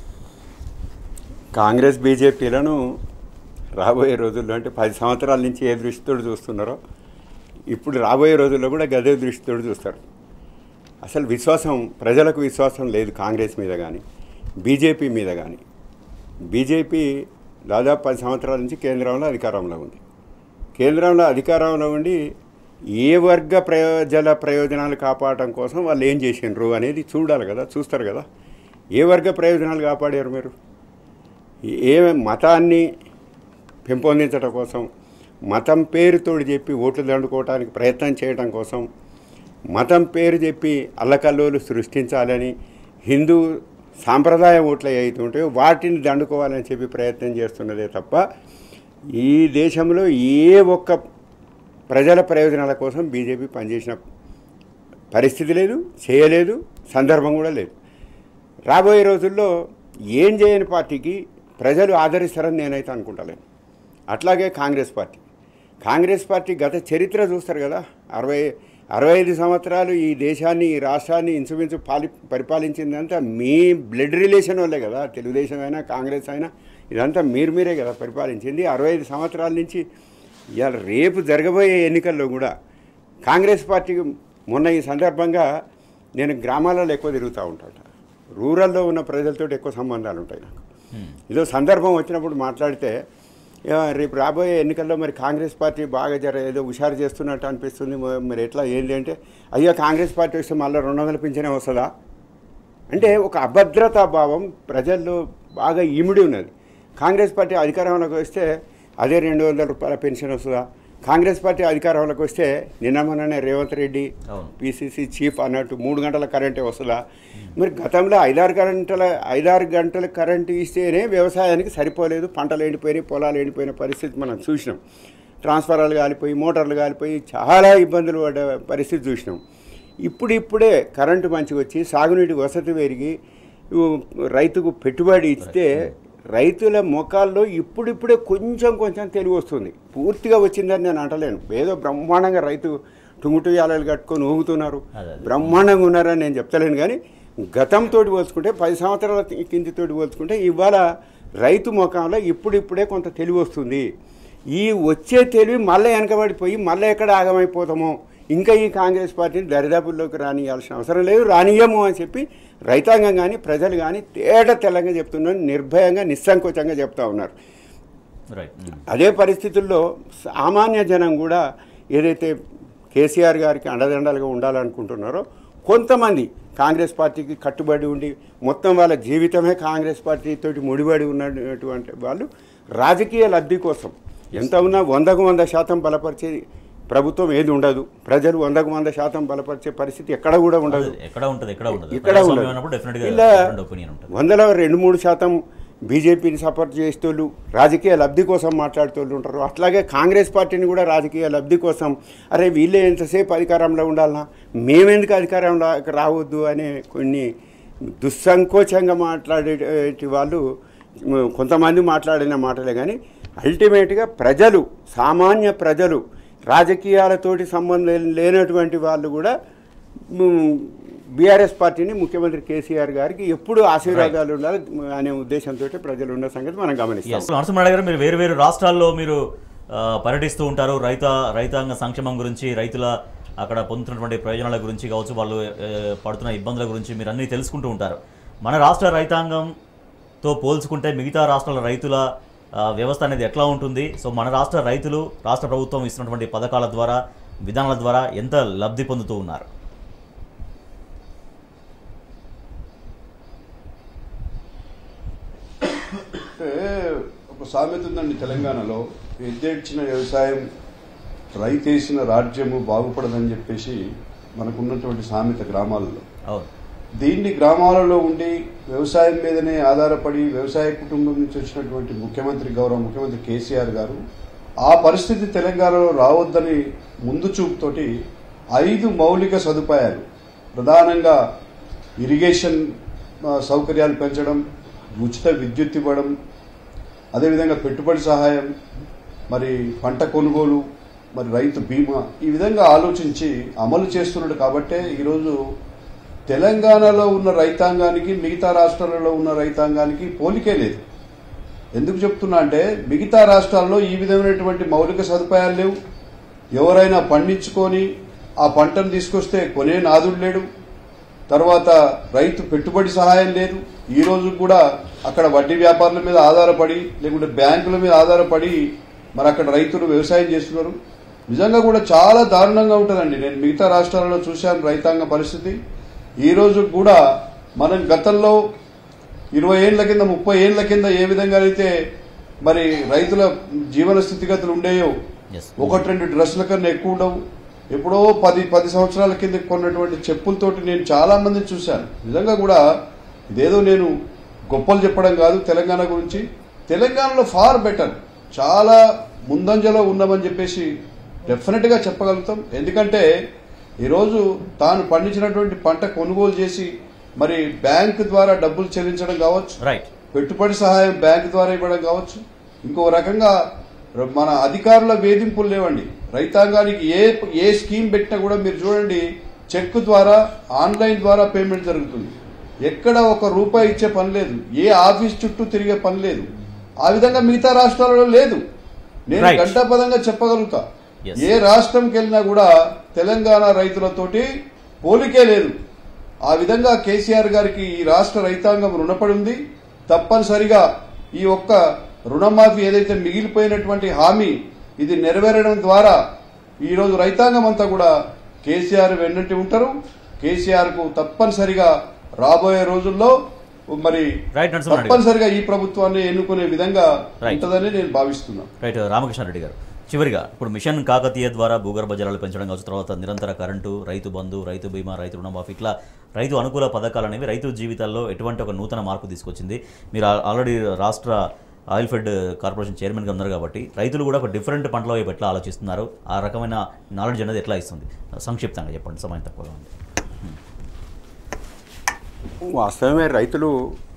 కాంగ్రెస్ బీజేపీలను రాబోయే రోజుల్లో అంటే పది సంవత్సరాల నుంచి ఏ దృష్టితో చూస్తున్నారో ఇప్పుడు రాబోయే రోజుల్లో కూడా గదే దృష్టితో చూస్తారు అసలు విశ్వాసం ప్రజలకు విశ్వాసం లేదు కాంగ్రెస్ మీద కానీ బీజేపీ మీద కానీ బీజేపీ దాదాపు పది సంవత్సరాల నుంచి కేంద్రంలో అధికారంలో ఉంది కేంద్రంలో అధికారంలో ఉండి ఏ వర్గ ప్రయోజన ప్రయోజనాలు కాపాడటం కోసం వాళ్ళు ఏం చేసిండ్రు అనేది చూడాలి కదా చూస్తారు కదా ఏ వర్గ ప్రయోజనాలు కాపాడారు మీరు ఏ మతాన్ని పెంపొందించడం కోసం మతం పేరుతోటి చెప్పి ఓట్లు దండుకోవడానికి ప్రయత్నం చేయడం కోసం మతం పేరు చెప్పి అల్లకల్లోలు సృష్టించాలని హిందూ సాంప్రదాయ ఓట్లు ఏవైతే ఉంటాయో వాటిని దండుకోవాలని చెప్పి ప్రయత్నం చేస్తున్నదే తప్ప ఈ దేశంలో ఏ ఒక్క ప్రజల ప్రయోజనాల కోసం బీజేపీ పనిచేసిన పరిస్థితి లేదు చేయలేదు సందర్భం కూడా లేదు రాబోయే రోజుల్లో ఏం చేయని పార్టీకి ప్రజలు ఆదరిస్తారని నేనైతే అనుకుంటలేను అట్లాగే కాంగ్రెస్ పార్టీ కాంగ్రెస్ పార్టీ గత చరిత్ర చూస్తారు కదా అరవై అరవై ఐదు సంవత్సరాలు ఈ దేశాన్ని ఈ రాష్ట్రాన్ని ఇంచుమించు పాలి పరిపాలించిందంతా మీ బ్లడ్ రిలేషన్ వల్లే కదా తెలుగుదేశం అయినా కాంగ్రెస్ అయినా ఇదంతా మీరు మీరే కదా పరిపాలించింది అరవై ఐదు సంవత్సరాల నుంచి ఇవాళ రేపు జరగబోయే ఎన్నికల్లో కూడా కాంగ్రెస్ పార్టీకి మొన్న ఈ సందర్భంగా నేను గ్రామాలలో ఎక్కువ తిరుగుతూ ఉంటాను రూరల్లో ఉన్న ప్రజలతో ఎక్కువ సంబంధాలు ఉంటాయి నాకు ఏదో సందర్భం వచ్చినప్పుడు మాట్లాడితే "యా, రేపు రాబోయే ఎన్నికల్లో మరి కాంగ్రెస్ పార్టీ బాగా జర ఏదో హుషారు చేస్తున్నట్టు అనిపిస్తుంది మ- మరి ఎట్లా ఏంటి అంటే అయ్యా కాంగ్రెస్ పార్టీ వస్తే మళ్ళీ రెండు వందల పింఛనే వస్తుందా అంటే ఒక అభద్రతా భావం ప్రజల్లో బాగా ఇమిడి ఉన్నది కాంగ్రెస్ పార్టీ అధికారంలోకి వస్తే అదే రెండు వందల రూపాయల పెన్షన్ వస్తుందా కాంగ్రెస్ పార్టీ అధికారంలోకి వస్తే నిన్న మొన్ననే రేవంత్ రెడ్డి అవును. పిసిసి చీఫ్ అన్నట్టు మూడు గంటల కరెంటే వస్తుందా మరి గతంలో ఐదారు గంటల ఐదారు గంటల కరెంటు ఇస్తేనే వ్యవసాయానికి సరిపోలేదు పంటలు ఎండిపోయినాయి పొలాలు ఎండిపోయిన పరిస్థితి మనం చూసినాం ట్రాన్స్ఫారాలు కాలిపోయి మోటార్లు కాలిపోయి చాలా ఇబ్బందులు పడ్డ పరిస్థితి చూసినాం ఇప్పుడు ఇప్పుడే కరెంటు మంచిగా వచ్చి సాగునీటి వసతి పెరిగి ఉ, రైతుకు పెట్టుబడి ఇస్తే రైతుల ముఖాల్లో ఇప్పుడిప్పుడే కొంచెం కొంచెం తెలివి వస్తుంది పూర్తిగా వచ్చిందని నేను అంటలేను ఏదో బ్రహ్మాండంగా రైతు టుంగుటుయాలలు కట్టుకొని ఊగుతున్నారు అదే, అదే. బ్రహ్మాండంగా ఉన్నారని నేను చెప్తలేను కానీ గతంతో పోల్చుకుంటే పది సంవత్సరాల కిందితోటి పోల్చుకుంటే ఇవాళ రైతు ముఖంలో ఇప్పుడిప్పుడే కొంత తెలివి వస్తుంది ఈ వచ్చే తెలివి మళ్ళీ వెనకబడిపోయి మళ్ళీ ఎక్కడ ఆగమైపోతామో ఇంకా ఈ కాంగ్రెస్ పార్టీని దరిదాపుల్లోకి రానియాల్సిన అవసరం లేదు రానియము అని చెప్పి రైతాంగం కానీ ప్రజలు కానీ తేట తెల్లంగా చెప్తున్నారు నిర్భయంగా నిస్సంకోచంగా చెప్తా ఉన్నారు రైట్ మ్మ్. అదే పరిస్థితుల్లో సామాన్య జనం కూడా ఏదైతే కేసీఆర్ గారికి అండదండలుగా ఉండాలనుకుంటున్నారో కొంతమంది కాంగ్రెస్ పార్టీకి కట్టుబడి ఉండి మొత్తం వాళ్ళ జీవితమే కాంగ్రెస్ పార్టీతోటి ముడిపడి ఉన్నటువంటి వాళ్ళు రాజకీయ లబ్ధి కోసం ఎంత ఉన్నా వందకు వంద శాతం బలపరిచే ప్రభుత్వం ఏది ఉండదు ప్రజలు వందకు వంద శాతం బలపరిచే పరిస్థితి ఎక్కడ కూడా ఉండదు అదే, ఎక్కడ ఉంటుంది ఎక్కడ ఉండదు ఇక్కడ ప్రజాస్వామ్యం ఉండదు. అన్నప్పుడు డెఫినెట్గా ఇలా డిఫరెంట్ ఒపీనియన్ ఉంటుంది వందల రెండు మూడు శాతం బీజేపీని సపోర్ట్ చేసేటోళ్ళు రాజకీయ లబ్ధి కోసం మాట్లాడుతూ ఉంటారు అట్లాగే కాంగ్రెస్ పార్టీని కూడా రాజకీయ లబ్ధి కోసం అరే వీళ్ళే ఎంతసేపు అధికారంలో ఉండాలనా మేమెందుకు అధికారంలో రావద్దు అనే కొన్ని దుస్సంకోచంగా మాట్లాడే వాళ్ళు మ్, కొంతమంది మాట్లాడిన మాటలే కానీ అల్టిమేట్గా ప్రజలు సామాన్య ప్రజలు రాజకీయాలతోటి సంబంధం లేనటువంటి వాళ్ళు కూడా బీఆర్ఎస్ పార్టీని ముఖ్యమంత్రి కేసీఆర్ గారికి ఎప్పుడు ఆశీర్వాదాలు ఉండాలి అనే ఉద్దేశంతో ప్రజలు ఉన్న సంగతి మనం గమనిస్తాం ఎస్ నరసింహనాయుడు గారు మీరు వేరు వేరు రాష్ట్రాల్లో మీరు ఆ, పర్యటిస్తూ ఉంటారు రైత రైతాంగ సంక్షేమం గురించి రైతుల అక్కడ పొందుతున్నటువంటి ప్రయోజనాల గురించి కావచ్చు వాళ్ళు ఆ, పడుతున్న ఇబ్బందుల గురించి మీరు అన్నీ తెలుసుకుంటూ ఉంటారు మన రాష్ట్ర రైతాంగంతో పోల్చుకుంటే మిగతా రాష్ట్రాల రైతుల ఆ, వ్యవస్థ అనేది ఎట్లా ఉంటుంది సో మన రాష్ట్ర రైతులు రాష్ట్ర ప్రభుత్వం ఇస్తున్నటువంటి పథకాల ద్వారా విధానాల ద్వారా ఎంత లబ్ధి పొందుతూ ఉన్నారు అంటే ఒక సామెత ఉందండి తెలంగాణలో ఎద్దేడ్చిన వ్యవసాయం రైతేసిన రాజ్యము బాగుపడదని చెప్పేసి మనకున్నటువంటి సామెత గ్రామాలలో అవును దీన్ని గ్రామాలలో ఉండి వ్యవసాయం మీదనే ఆధారపడి వ్యవసాయ కుటుంబం నుంచి వచ్చినటువంటి ముఖ్యమంత్రి గౌరవ ముఖ్యమంత్రి కేసీఆర్ గారు ఆ పరిస్థితి తెలంగాణలో రావద్దని ముందు చూపుతోటి ఐదు మౌలిక సదుపాయాలు ప్రధానంగా ఇరిగేషన్ ఆ, సౌకర్యాలు పెంచడం ఉచిత విద్యుత్ ఇవ్వడం అదేవిధంగా పెట్టుబడి సహాయం మరి పంట కొనుగోలు మరి రైతు బీమా ఈ విధంగా ఆలోచించి అమలు చేస్తున్నాడు కాబట్టే ఈరోజు తెలంగాణలో ఉన్న రైతాంగానికి మిగతా రాష్ట్రాలలో ఉన్న రైతాంగానికి పోలికే లేదు ఎందుకు చెప్తున్నా అంటే మిగతా రాష్ట్రాల్లో ఈ విధమైనటువంటి మౌలిక సదుపాయాలు లేవు ఎవరైనా పండించుకొని ఆ పంటను తీసుకొస్తే కొనే నాదుడు లేడు తర్వాత రైతు పెట్టుబడి సహాయం లేదు ఈ రోజు కూడా అక్కడ వడ్డీ వ్యాపారుల మీద ఆధారపడి లేకుంటే బ్యాంకుల మీద ఆధారపడి మరి అక్కడ రైతులు వ్యవసాయం చేస్తున్నారు నిజంగా కూడా చాలా దారుణంగా ఉంటుందండి నేను మిగతా రాష్ట్రాలలో చూశాను రైతాంగ పరిస్థితి ఈ రోజు కూడా మనం గతంలో ఇరవై ఏళ్ల కింద ముప్పై ఏళ్ల కింద ఏ విధంగా అయితే మరి రైతుల జీవన స్థితిగతులు ఉండేయో ఎస్ ఒకటి రెండు డ్రెస్సుల కన్నా ఎక్కువ ఉండవు ఎప్పుడో పది పది సంవత్సరాల కింద కొన్నటువంటి చెప్పులతోటి నేను చాలా మందిని చూశాను నిజంగా కూడా ఇదేదో నేను గొప్పలు చెప్పడం కాదు తెలంగాణ గురించి తెలంగాణలో ఫార్ బెటర్ చాలా ముందంజలో ఉన్నామని చెప్పేసి డెఫినెట్ గా చెప్పగలుగుతాం ఎందుకంటే ఈరోజు తాను పండించినటువంటి పంట కొనుగోలు చేసి మరి బ్యాంకు ద్వారా డబ్బులు చెల్లించడం కావచ్చు రైట్ పెట్టుబడి సహాయం బ్యాంక్ ద్వారా ఇవ్వడం కావచ్చు ఇంకో రకంగా ర- మన అధికారుల వేధింపులు లేవండి రైతాంగానికి ఏ ఏ స్కీమ్ పెట్టినా కూడా మీరు చూడండి చెక్ ద్వారా ఆన్లైన్ ద్వారా పేమెంట్ జరుగుతుంది ఎక్కడ ఒక రూపాయి ఇచ్చే పని లేదు ఏ ఆఫీస్ చుట్టూ తిరిగే పని లేదు ఆ విధంగా మిగతా రాష్ట్రాలలో లేదు నేను Right. గంటాపదంగా చెప్పగలుగుతా Yes. ఏ రాష్ట్రంకి వెళ్ళినా కూడా తెలంగాణ రైతులతోటి పోలికే లేదు ఆ విధంగా కేసీఆర్ గారికి ఈ రాష్ట్ర రైతాంగం రుణపడి ఉంది తప్పనిసరిగా ఈ ఒక్క రుణమాఫీ ఏదైతే మిగిలిపోయినటువంటి హామీ ఇది నెరవేరడం ద్వారా ఈ రోజు రైతాంగం అంతా కూడా కేసీఆర్ వెన్నట్టు ఉంటారు కేసీఆర్ కు తప్పనిసరిగా రాబోయే రోజుల్లో మరి రైట్ నరసింహారెడ్డి గారు. తప్పనిసరిగా ఈ ప్రభుత్వాన్ని ఎన్నుకునే విధంగా Right. ఉంటుందని నేను భావిస్తున్నాను రైట్ రామకృష్ణారెడ్డి గారు చివరిగా ఇప్పుడు మిషన్ కాకతీయ ద్వారా భూగర్భ జలాలు పెంచడం కావచ్చు తర్వాత నిరంతర కరెంటు రైతు బంధు రైతు బీమా రైతు రుణమాఫీ ఇట్లా రైతు అనుకూల పథకాలు అనేవి రైతు జీవితాల్లో ఎటువంటి ఒక నూతన మార్పు తీసుకొచ్చింది మీరు ఆ- ఆల్రెడీ రాష్ట్ర ఆయిల్ ఫెడ్ కార్పొరేషన్ చైర్మన్గా ఉన్నారు కాబట్టి రైతులు కూడా ఒక డిఫరెంట్ పంటల వైపు ఎట్లా ఆలోచిస్తున్నారు ఆ రకమైన నాలెడ్జ్ అనేది ఎట్లా ఇస్తుంది సంక్షిప్తంగా చెప్పండి సమయం తక్కువగా ఉంది వాస్తవమే రైతులు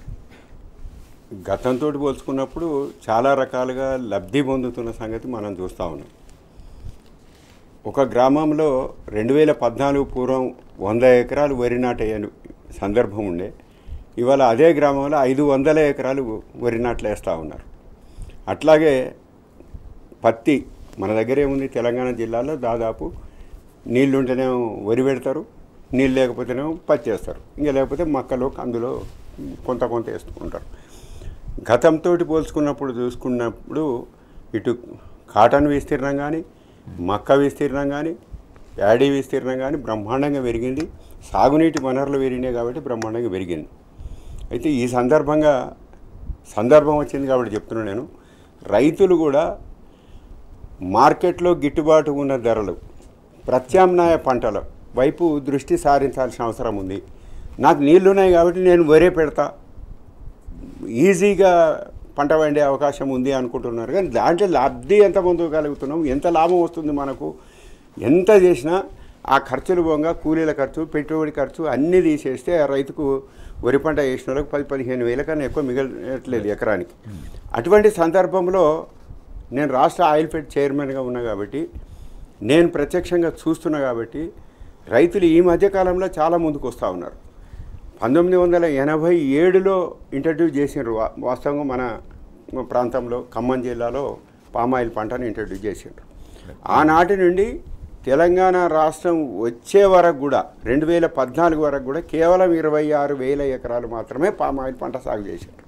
గతంతో పోల్చుకున్నప్పుడు చాలా రకాలుగా లబ్ధి పొందుతున్న సంగతి మనం చూస్తూ ఉన్నాం ఒక గ్రామంలో రెండు వేల పద్నాలుగు పూర్వం వంద ఎకరాలు వరి నాటయ్యని సందర్భం ఉండే ఇవాళ అదే గ్రామంలో ఐదు వందల ఎకరాలు వరి నాట్లు వేస్తూ ఉన్నారు అట్లాగే పత్తి మన దగ్గర ఏముంది తెలంగాణ జిల్లాలో దాదాపు నీళ్ళు ఉంటేనేమో వరి పెడతారు నీళ్ళు లేకపోతేనేమో పత్తి వేస్తారు ఇంకా లేకపోతే మక్కలు కందులో కొంత కొంత వేస్తూ ఉంటారు గతంతో పోల్చుకున్నప్పుడు చూసుకున్నప్పుడు ఇటు కాటన్ విస్తీర్ణం కానీ మక్క విస్తీర్ణం కానీ ప్యాడీ విస్తీర్ణం కానీ బ్రహ్మాండంగా పెరిగింది సాగునీటి వనరులు పెరిగినాయి కాబట్టి బ్రహ్మాండంగా పెరిగింది అయితే ఈ సందర్భంగా సందర్భం వచ్చింది కాబట్టి చెప్తున్నాను నేను రైతులు కూడా మార్కెట్లో గిట్టుబాటు ఉన్న ధరలు ప్రత్యామ్నాయ పంటల వైపు దృష్టి సారించాల్సిన అవసరం ఉంది నాకు నీళ్లు ఉన్నాయి కాబట్టి నేను వరే పెడతా ఈజీగా పంట పండే అవకాశం ఉంది అనుకుంటున్నారు కానీ దాంట్లో లబ్ధి ఎంత పొందగలుగుతున్నాం ఎంత లాభం వస్తుంది మనకు ఎంత చేసినా ఆ ఖర్చులు పోగా కూలీల ఖర్చు పెట్టుబడి ఖర్చు అన్నీ తీసేస్తే ఆ రైతుకు వరి పంట వేసిన వాళ్ళకి పది పదిహేను వేల కన్నా ఎక్కువ మిగలట్లేదు ఎకరానికి అటువంటి సందర్భంలో నేను రాష్ట్ర ఆయిల్ ఫెడ్ చైర్మన్గా ఉన్నా కాబట్టి నేను ప్రత్యక్షంగా చూస్తున్నా కాబట్టి రైతులు ఈ మధ్యకాలంలో చాలా ముందుకు వస్తూ ఉన్నారు పంతొమ్మిది వందల ఎనభై ఏడులో ఇంట్రడ్యూస్ చేసిండ్రు వా- వాస్తవంగా మన ప్రాంతంలో ఖమ్మం జిల్లాలో పామాయిల్ పంటను ఇంట్రడ్యూస్ చేసిండ్రు ఆనాటి నుండి తెలంగాణ రాష్ట్రం వచ్చే వరకు కూడా రెండు వేల పద్నాలుగు వరకు కూడా కేవలం ఇరవై ఆరు వేల ఎకరాలు మాత్రమే పామాయిల్ పంట సాగు చేసిండ్రు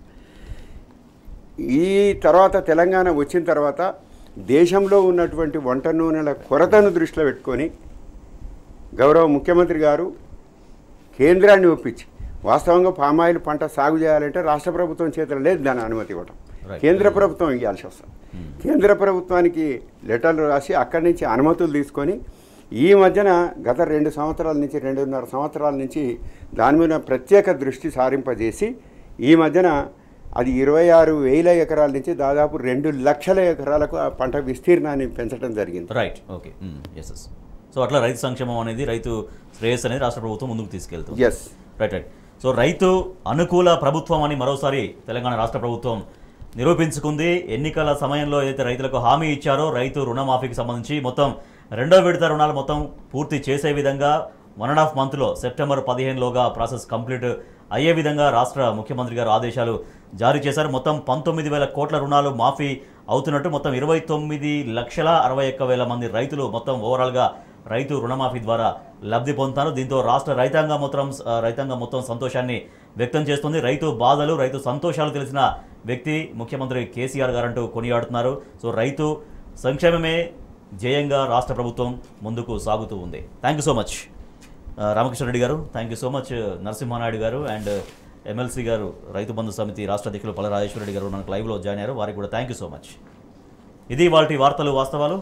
ఈ తర్వాత తెలంగాణ వచ్చిన తర్వాత దేశంలో ఉన్నటువంటి వంట నూనెల కొరతను దృష్టిలో పెట్టుకొని గౌరవ ముఖ్యమంత్రి గారు కేంద్రాన్ని ఒప్పించి వాస్తవంగా పామాయిల్ పంట సాగు చేయాలంటే రాష్ట్ర ప్రభుత్వం చేతులు లేదు దాని అనుమతి ఇవ్వడం Right. కేంద్ర ప్రభుత్వం ఇవ్వాల్సి వస్తుంది కేంద్ర ప్రభుత్వానికి లెటర్లు రాసి అక్కడి నుంచి అనుమతులు తీసుకొని ఈ మధ్యన గత రెండు సంవత్సరాల నుంచి రెండున్నర సంవత్సరాల నుంచి దాని మీద ప్రత్యేక దృష్టి సారింపజేసి ఈ మధ్యన అది ఇరవై ఆరు వేల ఎకరాల నుంచి దాదాపు రెండు లక్షల ఎకరాలకు ఆ పంట విస్తీర్ణాన్ని పెంచడం జరిగింది right okay yes yes so అట్లా రైతు సంక్షేమం అనేది రైతు శ్రేయస్ అనేది రాష్ట్ర ప్రభుత్వం ముందుకు తీసుకెళ్తుంది ఎస్ రైట్ రైట్ సో రైతు అనుకూల ప్రభుత్వం అని మరోసారి తెలంగాణ రాష్ట్ర ప్రభుత్వం నిరూపించుకుంది ఎన్నికల సమయంలో ఏదైతే రైతులకు హామీ ఇచ్చారో రైతు రుణమాఫీకి సంబంధించి మొత్తం రెండో విడత రుణాలు మొత్తం పూర్తి చేసే విధంగా వన్ అండ్ హాఫ్ మంత్లో సెప్టెంబర్ పదిహేనులోగా ప్రాసెస్ కంప్లీట్ అయ్యే విధంగా రాష్ట్ర ముఖ్యమంత్రి గారు ఆదేశాలు జారీ చేశారు మొత్తం పంతొమ్మిది వేల కోట్ల రుణాలు మాఫీ అవుతున్నట్టు మొత్తం ఇరవై తొమ్మిది లక్షల అరవై ఒక్క వేల మంది రైతులు మొత్తం ఓవరాల్గా రైతు రుణమాఫీ ద్వారా లబ్ధి పొందుతారు దీంతో రాష్ట్ర రైతాంగం మొత్తం ఆ, రైతాంగం మొత్తం సంతోషాన్ని వ్యక్తం చేస్తుంది రైతు బాధలు రైతు సంతోషాలు తెలిసిన వ్యక్తి ముఖ్యమంత్రి కేసీఆర్ గారంటూ కొనియాడుతున్నారు సో రైతు సంక్షేమమే ధ్యేయంగా రాష్ట్ర ప్రభుత్వం ముందుకు సాగుతూ ఉంది thank you so much Ramakrishna Reddy garu thank you so much Narasimhanaidu garu and MLC గారు రైతు బంధు సమితి రాష్ట్ర అధ్యక్షులు పల్ల రాజేశ్వర రెడ్డి గారు మనకు లైవ్లో జాయిన్ అయ్యారు వారికి కూడా థ్యాంక్ యూ సో మచ్ ఇది వాటి వార్తలు వాస్తవాలు